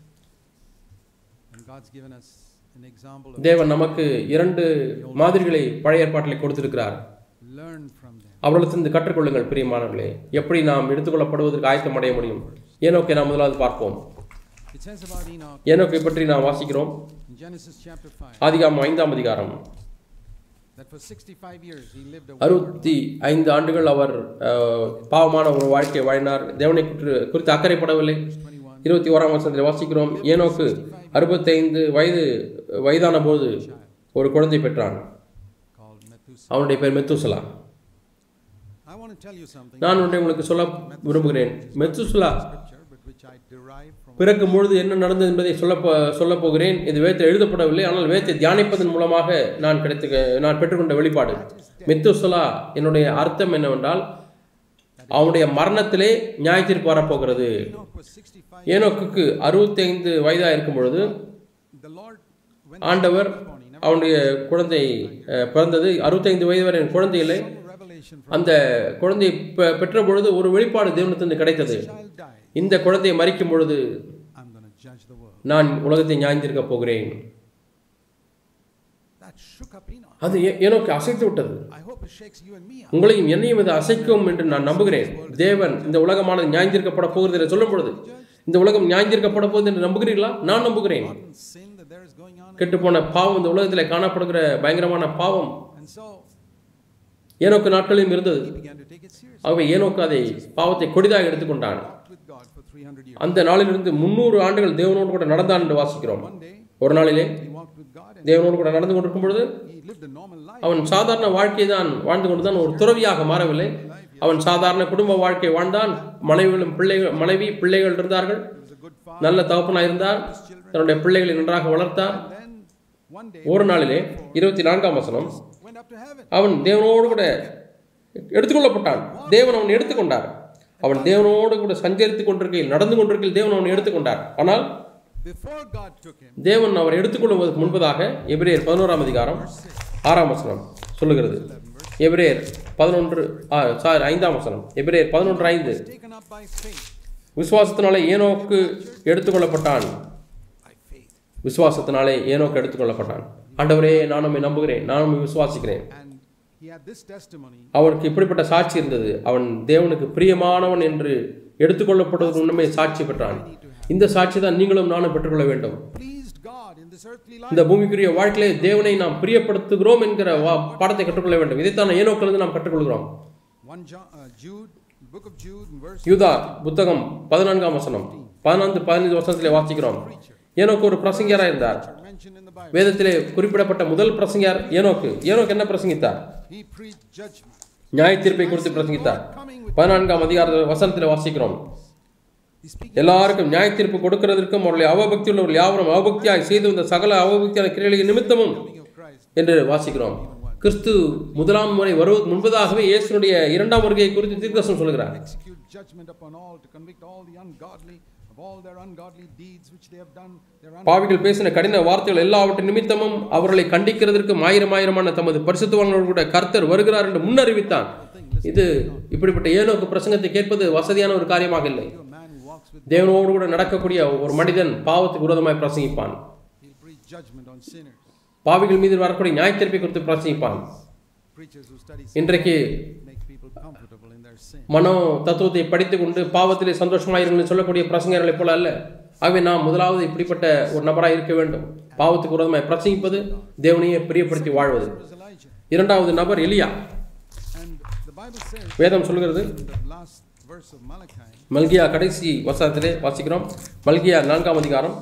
And God's given us an example of தேவன் நமக்கு இரண்டு மாதிரிகளை பழைய ஏற்பாட்டிலே கொடுத்திருக்கிறார் learn from them. அவர்களிடத்திலிருந்து கற்றுக்கொள்ளுங்கள் பிரியமானவர்களே எப்படி நாம் எடுத்துக்கொள்ளப்படுவதற்கு ஆயத்தம் அடைய முடியும் ஏனோக்கை நாம் முதலாவது பார்ப்போம் It says about Enoch ஏனோக்கை பற்றி நாம் வாசிக்கிறோம் in Genesis chapter 5 ஆதிகாமம் ஐந்தாம் அதிகாரம் that for 65 years he lived a அறுபத்தி ஐந்து ஆண்டுகள் அவர் அஹ், பாவமான ஒரு வாழ்க்கை வாழ்ந்தார் தேவனை குறித்து- குறித்து அக்கறைப்படவில்லை 21 இருபத்தி ஓராம் வருஷத்தில் வாசிக்கிறோம் ஏனோக்கு அறுபத்தைந்து வயது வயதான போது ஒரு குழந்தை பெற்றான் called Methuselah. அவனுடைய பேர் Methuselah I want to tell you something. நான் ஒன்றை உங்களுக்கு சொல்ல விரும்புகிறேன் Methuselah Scripture, but which I derive from பிறக்கும் பொழுது என்ன நடந்தது என்பதை சொல்ல சொல்லப் போகிறேன் இது வேதத்தில் எழுதப்படவில்லை ஆனால் வேதத்தை தியானிப்பதன் மூலமாக நான் கிடைத்த நான் பெற்றுக்கொண்ட வெளிப்பாடு மெத்துசுலா என்னுடைய அர்த்தம் என்னவென்றால் அவனுடைய மரணத்திலே நியாய தீர்ப்பு வரப்போகிறது Enoch was 65. ஏனோக்குக்கு அறுபத்தைந்து வயதாக இருக்கும் பொழுது The Lord, when ஆண்டவர் அவனுடைய குழந்தை அஹ், பிறந்தது அறுபத்தைந்து வயது வரை குழந்தை இல்லை some revelation from அந்த குழந்தை பெ- பெற்ற பொழுது ஒரு வெளிப்பாடு தேவனத்திலிருந்து கிடைத்தது child died, இந்த குழந்தையை மறிக்கும் பொழுது I'm going to judge the world. நான் உலகத்தை ஞாய்ந்திருக்க போகிறேன் That shook up Enoch. அது ஏ- ஏனோக்கு அசைத்து விட்டது I hope it shakes you and me up. உங்களையும் என்னையும் இது அசைக்கும் என்று நான் நம்புகிறேன் தேவன் இந்த உலகமானது ஞாய்ந்திருக்கப்பட போகிறது என்று சொல்லும் பொழுது இந்த உலகம் ஞாய்ந்திருக்கப்பட போகுது என்று நம்புகிறீர்களா நான் நம்புகிறேன் Rotten sin that there is going on. கெட்டுப்போன பாவம் இந்த உலகத்தில் காணப்படுகிற பயங்கரமான பாவம் And so ஏனோக்கு நாட்களிலும் இருந்தது he began to take it seriously. ஆகவே ஏனோக்கு அதை பாவத்தை கொடிதாக எடுத்துக்கொண்டான் Walked with God for 300 years. அந்த நாளிலிருந்து முன்னூறு ஆண்டுகள் தேவனோடு கூட நடந்தான் என்று வாசிக்கிறோம் One day, ஒரு நாளிலே he walked with God and தேவனோடு கூட நடந்து கொண்டிருக்கும் பொழுது he lived a normal life. அவன் சாதாரண வாழ்க்கையை தான் வாழ்ந்து கொண்டு தான் ஒரு துறவியாக மாறவில்லை Life, அவன் சாதாரண குடும்ப வாழ்க்கை வாழ்ந்தான் மனைவிகளும் பிள்ளைகள் மனைவி பிள்ளைகள் இருந்தார்கள் He was a good father. நல்ல தகப்பனாக இருந்தார் தன்னுடைய பிள்ளைகளை நன்றாக வளர்த்தார் Then one day ஒரு நாளிலே இருபத்தி நான்காம் வசனம் went up to heaven. அவன் தேவனோடு கூட எடுத்துக்கொள்ளப்பட்டான் தேவன் அவன் எடுத்துக்கொண்டார் அவன் தேவனோடு கூட சஞ்சரித்துக் கொண்டிருக்கையில் நடந்து கொண்டிருக்கையில் தேவன் அவனை எடுத்துக்கொண்டார் ஆனால் Before God took him, தேவன் அவரை எடுத்துக்கொள்வதற்கு முன்பதாக எபிரேயர் பதினோராம் அதிகாரம் ஆறாம் வசனம் சொல்லுகிறது எபிரேயர் பதினொன்று சாரி ஐந்தாம் வசனம் எபிரேயர் பதினொன்று ஐந்து taken up by faith. விசுவாசத்தினாலே ஏனோக்கு எடுத்துக்கொள்ளப்பட்டான் By faith. விசுவாசத்தினாலே ஏனோக்கு எடுத்துக்கொள்ளப்பட்டான் ஆண்டவரே நான் உம்மை நம்புகிறேன் நான் உம்மை விசுவாசிக்கிறேன் And he had this testimony. அவருக்கு இப்படிப்பட்ட சாட்சி இருந்தது அவன் தேவனுக்கு பிரியமானவன் என்று எடுத்துக்கொள்ளப்படுவதற்கு முன்னமே சாட்சி பெற்றான் இந்த சாட்சி தான் நீங்களும் நானும் பெற்றுக்கொள்ள வேண்டும் Pleased God in this earthly life. இந்த பூமிக்குரிய வாழ்க்கையிலே தேவனை நாம் பிரியப்படுத்துகிறோம் என்கிற வா- பாடத்தை கற்றுக்கொள்ள வேண்டும் இதைத்தான் ஏனோக்கிலிருந்து நாம் கற்றுக்கொள்கிறோம் One John, uh, Jude, the book of Jude, in verse யூதா புத்தகம் பதினான்காம் வசனம் பதினான்கு பதினைந்து வருஷத்திலே வாசிக்கிறோம் ஏனோக்கு ஒரு பிரசங்கியாராக இருந்தார் mentioned in the Bible. வேதத்திலே குறிப்பிடப்பட்ட முதல் பிரசங்கியார் ஏனோக்கு ஏனோக்கு என்ன பிரசங்கித்தார் He preached judgment. நியாய தீர்ப்பை குறித்து பிரசங்கித்தார் பதினான்காம் அதிகார வசனத்தில் வாசிக்கிறோம் He's speaking. எல்லாருக்கும் நியாய தீர்ப்பு கொடுக்கிறதற்கும் அவருடைய அவபக்தி உள்ளவர்கள் யாவரும் அவபக்தியாய் செய்து வந்த சகல அவபக்தியான கிரியைகளின் நிமித்தமும் of Christ. என்று வாசிக்கிறோம் கிறிஸ்து முதலாம் முறை வருவதற்கு முன்பதாகவே இயேசுனுடைய இரண்டாம் வருகையை குறித்து தீர்க்கதரிசனம் சொல்கிறார் Execute judgment upon all to convict all the ungodly of all their ungodly deeds which they have done. Their un- பாவிகள் பேசின கடின வார்த்தைகள் எல்லாவற்றின் நிமித்தமும் அவர்களை கண்டிக்கிறதற்கு ஆயிரம் ஆயிரமான தமது பரிசுத்தவான்களோடு கூட கர்த்தர் வருகிறார் என்று முன்னறிவித்தான் இது இப்படிப்பட்ட ஏனோக்கு பிரசங்கத்தை கேட்பது வசதியான ஒரு காரியமாக இல்லை a man who walks with தேவனோடு கூட நடக்கக்கூடிய ஒரு மனிதன் பாவத்துக்கு விரோதமாய் பிரசங்கிப்பான் he'll preach judgment on sinners. பாவிகள் மீது வரக்கூடிய நியாயத்தீர்ப்பை குறித்து பிரசங்கிப்பான் Preachers who study sin இன்றைக்கு make people comfortable in their sin. மனோ தத்துவத்தை படித்துக் கொண்டு பாவத்திலே சந்தோஷமாயிருங்கள் என்று சொல்லக்கூடிய பிரசங்கர்களைப் போல அல்ல ஆகவே நாம் முதலாவது இப்படிப்பட்ட ஒரு நபராக இருக்க வேண்டும் பாவத்துக்கு விரோதமாய் பிரசங்கிப்பது தேவனையே பிரியப்படுத்தி வாழ்வது was Elijah. இரண்டாவது நபர் எலியா And the Bible says வேதம் சொல்கிறது in the last verse of Malachi மல்கியா கடைசி வசனத்திலே வாசிக்கிறோம் மல்கியா நான்காம் அதிகாரம்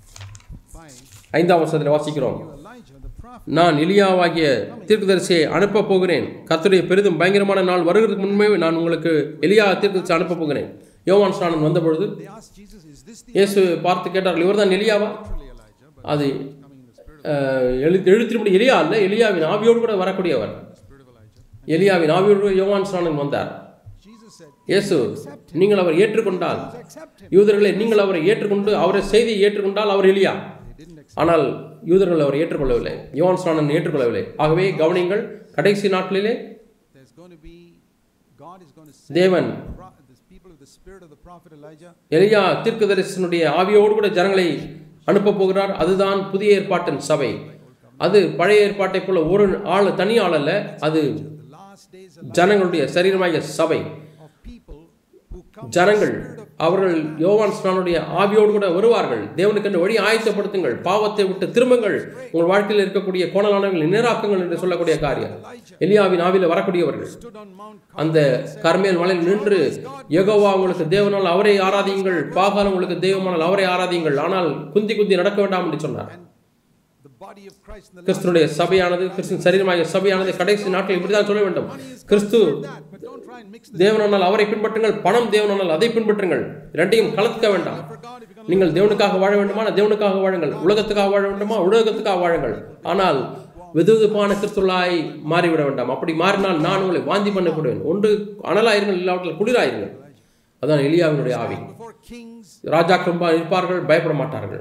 5, ஐந்தாம் வசனத்திலே வாசிக்கிறோம் you Elijah the prophet, நான் எலியாவாகிய தீர்க்கதரிசியை அனுப்ப போகிறேன் கர்த்தருடைய பெரிதும் பயங்கரமான நாள் வருகிறதுக்கு முன்பே நான் உங்களுக்கு எலியா தீர்க்கதரிசி அனுப்ப போகிறேன் யோவான் ஸ்நானன் வந்தபொழுது they asked Jesus, Is this the இயேசு பார்த்து கேட்டார்கள் இவர்தான் எலியாவா literally Elijah, but அது coming in the spirit அஹ், எழு எழுத்தின்படி எலியா அல்ல எலியாவின் ஆவியோடு கூட வரக்கூடியவர் of, spirit of Elijah? எலியாவின் ஆவியோடு கூட யோவான் ஸ்நானன் வந்தார் Jesus said, இயேசு நீங்கள் அவர் ஏற்றுக்கொண்டால் Accept him. யூதர்களே நீங்கள் அவரை ஏற்றுக்கொண்டு அவரை செய்தியை ஏற்றுக்கொண்டால் அவர் எலியா They didn't accept ஆனால் யூதர்கள் அவரை ஏற்றுக்கொள்ளவில்லை யோவான் ஸ்நானன் ஏற்றுக்கொள்ளவில்லை ஆகவே கவனிங்கள் கடைசி நாட்களிலே There's going to be, God is going to send தேவன் pro- this people with the spirit of the prophet Elijah. எலியா தீர்க்கதரிசனுடைய ஆவியோடு கூட ஜனங்களை அனுப்ப போகிறார் அதுதான் புதிய ஏற்பாட்டின் சபை அது பழைய ஏற்பாட்டை போல ஒரு ஆள் தனி ஆள் அல்ல அது The last days of ஜனங்களுடைய சரீரமாகிய சபை of people who come ஜனங்கள் அவர்கள் யோவான் ஸ்நானுடைய ஆவியோடு கூட வருவார்கள் தேவனுக்கு என்று வழி ஆயத்தப்படுத்துங்கள் பாவத்தை விட்டு திரும்புங்கள் உங்கள் வாழ்க்கையில் இருக்கக்கூடிய கோணலானவர்கள் நேராக்குங்கள் என்று சொல்லக்கூடிய காரியம் எலியாவின் ஆவியில் வரக்கூடியவர்கள் stood on Mount அந்த கர்மேல் மலையில் நின்று யெகோவா உங்களுக்கு தேவனால் அவரை ஆராதியுங்கள் பாகாலம் உங்களுக்கு தெய்வமானால் அவரை ஆராதியுங்கள் ஆனால் குந்தி குந்தி நடக்க வேண்டாம் என்று சொன்னார் the body of Christ in the last கிறிஸ்துனுடைய சபையானது கிறிஸ்துவின் சரீரமாகிய சபையானது கடைசி நாட்கள் இப்படிதான் சொல்ல வேண்டும் கிறிஸ்து that, but don't try and mix the தேவனானால் அவரை பின்பற்றுங்கள் பணம் தேவனானால் அதை பின்பற்றுங்கள் இரண்டையும் கலக்க வேண்டாம் for God if you're going நீங்கள் தேவனுக்காக வாழ வேண்டுமா தேவனுக்காக வாழுங்கள் உலகத்துக்காக வாழ வேண்டுமா உலகத்துக்காக வாழுங்கள் ஆனால் வெதுவெதுப்பான கிறிஸ்துவலாய் மாறிவிட வேண்டாம் அப்படி மாறினால் நான் உங்களை வாந்தி பண்ணப்படுவேன் ஒன்று அனலாயிருங்கள் இல்லாவற்றில் குளிராயிருங்கள் அதான் எலியாவினுடைய ஆவி to before kings. ராஜாக்கள் முன்பாக இருப்பார்கள் பயப்பட மாட்டார்கள்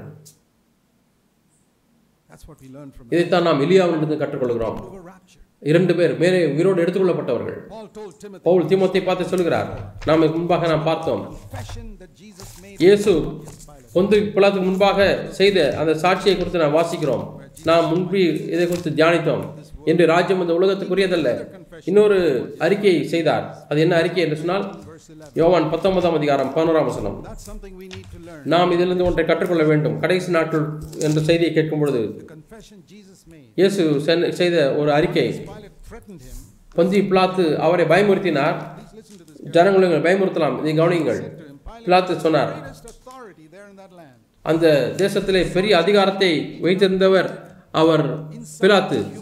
That's what we learned from இதைத்தான் நாம் எலியாவிலிருந்து கற்றுக்கொள்கிறோம் over rapture. இரண்டு பேர் மேலே உயிரோடு எடுத்துக்கொள்ளப்பட்டவர்கள் Paul told Timothy, பவுல் தீமோத்தை பார்த்து சொல்கிறார் நாம் முன்பாக நாம் பார்த்தோம் confession that Jesus made இயேசு பொந்து பிளாத்துக்கு முன்பாக செய்த அந்த சாட்சியை குறித்து நாம் வாசிக்கிறோம் நாம் முன்பு இதை குறித்து தியானித்தோம் என்று ராஜ்யம் இந்த உலகத்துக்குரியதல்ல இன்னொரு அறிக்கையை செய்தார் அது என்ன அறிக்கை என்று சொன்னால் verse 11. யோவான் பத்தொன்பதாம் அதிகாரம் பதினோராம் வசனம் That's something we need to learn. நாம் இதிலிருந்து ஒன்றை கற்றுக்கொள்ள வேண்டும் கடைசி நாட்கள் என்ற செய்தியை கேட்கும் பொழுது The confession Jesus made. இயேசு சென்- செய்த ஒரு அறிக்கை Pilate threatened him. பொந்தி பிளாத்து அவரை பயமுறுத்தினார் Please listen to this. ஜனங்களை பயமுறுத்தலாம் இதை கவனியுங்கள் To him, Pilate, பிளாத்து சொன்னார் greatest authority there in that land. அந்த தேசத்திலே பெரிய அதிகாரத்தை வைத்திருந்தவர் அவர் பிலாத்து humiliated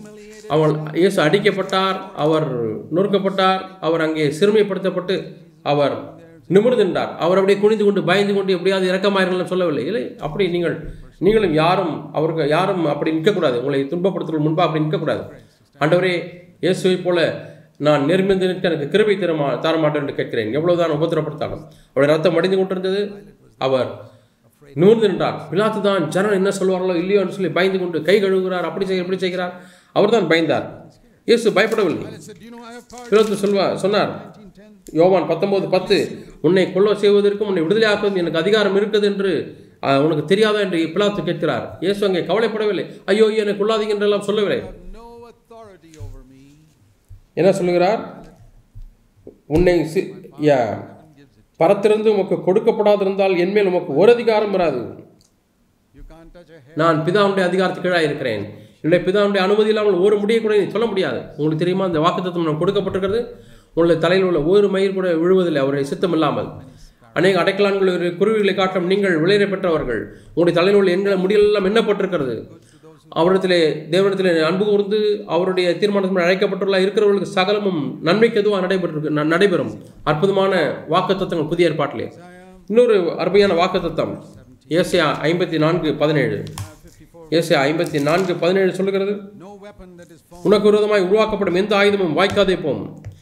அவள் இயேசு அடிக்கப்பட்டார் அவர் நொறுக்கப்பட்டார் அவர் அங்கே சிறுமைப்படுத்தப்பட்டு அவர் நிமிர்ந்து நின்றார் அவர் அப்படியே குனிந்து கொண்டு பயந்து கொண்டு எப்படியாவது இறக்கமாயிருங்கள் சொல்லவில்லை இல்லை அப்படி நீங்கள் நீங்களும் யாரும் அவருக்கு யாரும் அப்படி நிற்கக்கூடாது உங்களை துன்பப்படுத்துவதற்கு முன்பாக அப்படி நிற்கக்கூடாது ஆண்டவரே இயேசுவை போல நான் நெருமிந்து நிற்க எனக்கு கிருபை தரமா தரமாட்டேன் என்று கேட்கிறேன் எவ்வளவுதான் உபத்திரப்படுத்தாலும் அவருடைய ரத்தம் அடிந்து கொண்டிருந்தது அவர் நிமிர்ந்து நின்றார் பிலாத்து தான் ஜனம் என்ன சொல்வார்களோ இல்லையோ என்று சொல்லி பயந்து கொண்டு கை கழுவுகிறார் அப்படி செய்ய இப்படி செய்கிறார் அவர்தான் பயந்தார் இயேசு பயப்படவில்லை I said, You know, I have power. பிலாத்து சொல்வா சொன்னார் 1910. யோவான் பத்தொன்பது பத்து உன்னை கொல்ல செய்வதற்கும் உன்னை விடுதலையாக்குவதும் எனக்கு அதிகாரம் இருக்குது என்று அஹ், உனக்கு தெரியாதா என்று பிலாத்து கேட்கிறார் இயேசு அங்கே கவலைப்படவில்லை ஐயோ ஐயோ, என்னை கொள்ளாதீங்க என்றெல்லாம் சொல்லவில்லை You have no authority over me. என்ன சொல்லுகிறார் உன்னை சி- யா, பரத்திலிருந்து உமக்கு கொடுக்கப்படாதிருந்தால் என்மேல் உமக்கு ஒரு அதிகாரம் வராது You can't touch a hair. நான் பிதாவுடைய அதிகாரத்துக்கு கீழாக இருக்கிறேன் என்னுடைய பிதாவுடைய அனுமதி இல்லாமல் ஒரு முடியை கூட நீ சொல்ல முடியாது உங்களுக்கு தெரியுமா அந்த வாக்குத்தத்தம் நமக்கு கொடுக்கப்பட்டிருக்கிறது உங்களுடைய தலையில் உள்ள ஒரு மயிர் கூட விழுவதில்லை அவருடைய சித்தம் இல்லாமல் அநேக அடைக்கலான்கள் ஒரு குருவிகளை காட்டும் நீங்கள் விளையிற பெற்றவர்கள் உங்களுடைய தலையில் உள்ள எண்களை முடியெல்லாம் எண்ணப்பட்டிருக்கிறது அவரிடத்திலே தேவனிடத்திலே அன்பு கூர்ந்து அவருடைய தீர்மானத்தில் அழைக்கப்பட்டுள்ள இருக்கிறவர்களுக்கு சகலமும் நன்மைக்கு எதுவாக நடைபெற்று ந- நடைபெறும் அற்புதமான வாக்குத்தத்தங்கள் புதிய ஏற்பாட்டிலே இன்னொரு அருமையான வாக்குத்தத்தம் ஏசியா ஐம்பத்தி நான்கு பதினேழு ஏசியா ஐம்பத்தி நான்கு பதினேழு சொல்லுகிறது No weapon that is formed. உனக்கு விரோதமாய் உருவாக்கப்படும் எந்த ஆயுதமும் வாய்க்காதே போம்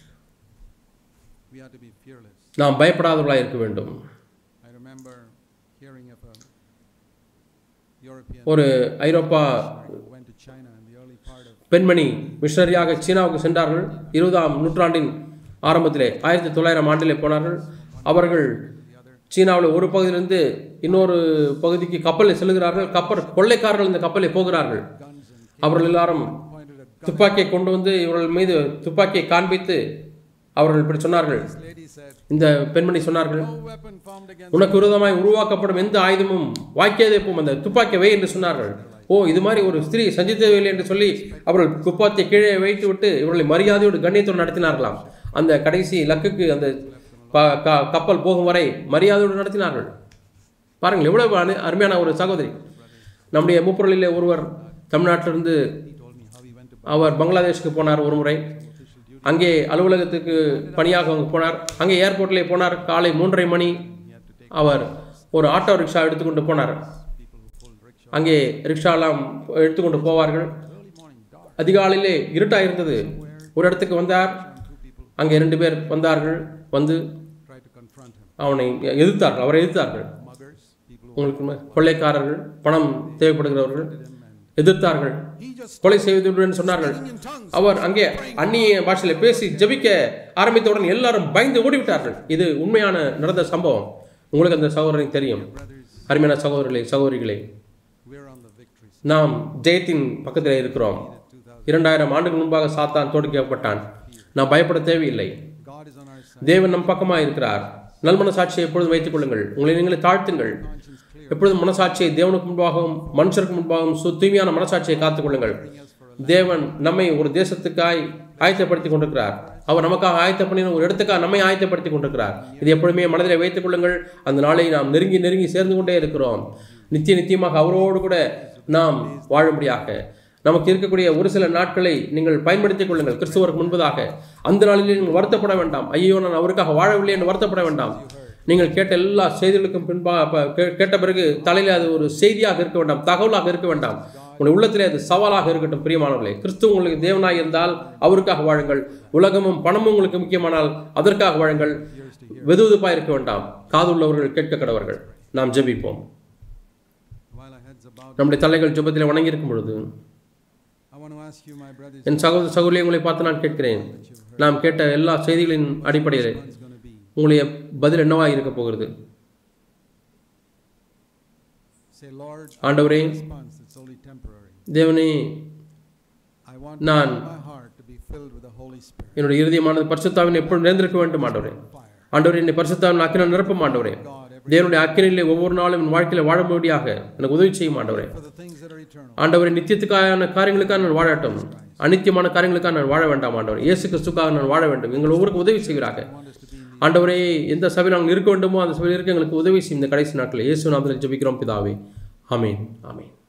We are to be fearless. நாம் பயப்படாதவர்களாக இருக்க வேண்டும் I remember hearing of a European ஒரு ஐரோப்பா who went to China in the early part of பெண்மணி மிஷனரியாக சீனாவுக்கு சென்றார்கள் இருபதாம் நூற்றாண்டின் ஆரம்பத்திலே ஆயிரத்தி தொள்ளாயிரம் ஆண்டிலே போனார்கள் அவர்கள் சீனாவில் ஒரு பகுதியிலிருந்து இன்னொரு பகுதிக்கு கப்பலில் செல்கிறார்கள் கப்பல் கொள்ளைக்காரர்கள் இந்த கப்பலில் போகிறார்கள் guns and அவர்கள் எல்லாரும் pointed at துப்பாக்கியை கொண்டு வந்து இவர்கள் மீது துப்பாக்கியை காண்பித்து அவர்கள் இப்படி சொன்னார்கள் this lady said, இந்த பெண்மணி சொன்னார்கள் No weapon formed against உனக்கு விரோதமாய் உருவாக்கப்படும் எந்த ஆயுதமும் வாய்க்காதே போம் அந்த துப்பாக்கியை வை என்று சொன்னார்கள் ஓ இது மாதிரி ஒரு ஸ்திரீ சஞ்சித்தவில்லை என்று சொல்லி அவர்கள் துப்பாக்கியை கீழே வைத்து விட்டு இவர்களை மரியாதையோடு கண்ணியத்தோடு நடத்தினார்களாம் அந்த கடைசி லக்குக்கு அந்த ப- க- கப்பல் போகும் வரை மரியாதையோடு நடத்தினார்கள் பாருங்கள் எவ்வளவு அரு- அருமையான ஒரு சகோதரி நம்முடைய முப்பொருளிலே ஒருவர் தமிழ்நாட்டிலிருந்து He told me how he went to அவர் பங்களாதேஷுக்கு போனார் ஒரு முறை அங்கே அலுவலகத்துக்கு பணியாக அவங்க போனார் அங்கே ஏர்போர்ட்லேயே போனார் காலை மூன்றரை மணி அவர் ஒரு ஆட்டோ ரிக்ஷா எடுத்துக்கொண்டு போனார் people who pulled rickshaw. அங்கே ரிக்ஷாலாம் எடுத்துக்கொண்டு போவார்கள் Early morning, dark. அதிகாலையிலே இருட்டாக இருந்தது ஒரு இடத்துக்கு வந்தார் Two people அங்கே ரெண்டு பேர் வந்தார்கள் வந்து tried to confront him. அவனை எதிர்த்தார்கள் அவரை எதிர்த்தார்கள் Muggers, people who உங்களுக்கு ம- கொள்ளைக்காரர்கள் பணம் தேவைப்படுகிறவர்கள் him and எதிர்த்தார்கள் he just கொலை செய்வதுடன் சொன்னார்கள் in tongues. அவர் அங்கே அந்நிய பாஷையில பேசி ஜெபிக்க ஆரம்பித்தவுடன் எல்லாரும் பயந்து ஓடிவிட்டார்கள் இது உண்மையான நடந்த சம்பவம் உங்களுக்கு அந்த சகோதரனுக்கு தெரியும் Brothers, அருமையான சகோதரர்களே சகோதரிகளே we're on the victory side. நாம் ஜெயத்தின் பக்கத்தில் இருக்கிறோம் 2000. இரண்டாயிரம் ஆண்டுகள் முன்பாக சாத்தான் தோற்கப்பட்டான் நாம் பயப்பட தேவையில்லை God is on our side. தேவன் நம் பக்கமாக இருக்கிறார் நல்மனசாட்சியை எப்பொழுதும் வைத்துக் கொள்ளுங்கள் உங்களை நீங்களே தாழ்த்துங்கள் Conscience clear. எப்பொழுதும் மனசாட்சியை தேவனுக்கு முன்பாகவும் மனுஷருக்கு முன்பாகவும் சு தூய்மையான மனசாட்சியை காத்துக் கொள்ளுங்கள் தேவன் நம்மை ஒரு தேசத்துக்காய் ஆயத்தப்படுத்தி கொண்டிருக்கிறார் அவர் நமக்காக ஆயத்த பண்ணின ஒரு இடத்துக்காக நம்மை ஆயத்தப்படுத்தி கொண்டிருக்கிறார் இது எப்பொழுதுமே மனதில் வைத்துக் கொள்ளுங்கள் அந்த நாளை நாம் நெருங்கி நெருங்கி சேர்ந்து கொண்டே இருக்கிறோம் நித்திய நித்தியமாக அவரோடு கூட நாம் வாழும்படியாக நமக்கு இருக்கக்கூடிய ஒரு சில நாட்களை நீங்கள் பயன்படுத்திக் கொள்ளுங்கள் கிறிஸ்துவருக்கு முன்பதாக அந்த நாளிலே நீங்கள் வருத்தப்பட வேண்டாம் ஐயோ நான் அவருக்காக வாழவில்லை என்று வருத்தப்பட வேண்டாம் நீங்கள் கேட்ட எல்லா செய்திகளுக்கும் பின்பா ப- கே- கேட்ட பிறகு தலையில் அது ஒரு செய்தியாக இருக்க வேண்டாம் தகவலாக இருக்க வேண்டாம் உங்கள் உள்ளத்திலே அது சவாலாக இருக்கட்டும் பிரியமானவர்களே கிறிஸ்து உங்களுக்கு தேவனாய் இருந்தால் அவருக்காக வாழுங்கள் உலகமும் பணமும் உங்களுக்கு முக்கியமானால் அதற்காக வாழுங்கள் வெதுவெதுப்பாக இருக்க வேண்டாம் காதுள்ளவர்கள் கேட்க கடவர்கள் நாம் ஜெபிப்போம் While our heads are bowed, நம்முடைய தலைகள் ஜெபத்தில் வணங்கியிருக்கும் பொழுது I want to ask you, my brothers, என் சகோதர சகோதரி உங்களை பார்த்து நான் கேட்கிறேன் நாம் கேட்ட எல்லா செய்திகளின் அடிப்படையில் what's going to be? உங்களுடைய பதில் என்னவாக இருக்க போகிறது Say, Lord, ஆண்டவரே response, it's only temporary. தேவனே I want நான் my heart to be filled with the Holy Spirit. என்னுடைய இறுதியமானது பரிசுத்தாவின் எப்பொழுது நிறைந்திருக்க வேண்டும் ஆண்டவரே Fire. ஆண்டவரே என்னை பரிசுத்தாவின் அக்கின நிரப்பும் ஆண்டவரே God, every, தேவனுடைய அக்கினிலே ஒவ்வொரு நாளும் என் வாழ்க்கையில் வாழும்படியாக எனக்கு உதவி செய்யும் ஆண்டவரே for the things that are eternal. ஆண்டவரே நித்தியத்துக்கான காரியங்களுக்காக நான் வாழட்டும் அநித்தியமான காரியங்களுக்காக நான் வாழ வேண்டாம் ஆண்டவர் இயேசு கிறிஸ்துக்காக நான் வாழ வேண்டும் எங்கள் ஒவ்வொருக்கு உதவி செய்வீராக I want us to be in the ஆண்டவரே எந்த சபையில் நாங்கள் இருக்க வேண்டுமோ அந்த சபையில் இருக்க எங்களுக்கு உதவி செய்யும் இந்த கடைசி நாட்களில் இயேசு நாமத்தில் ஜெபிக்கிறோம் பிதாவே ஆமென் ஆமென்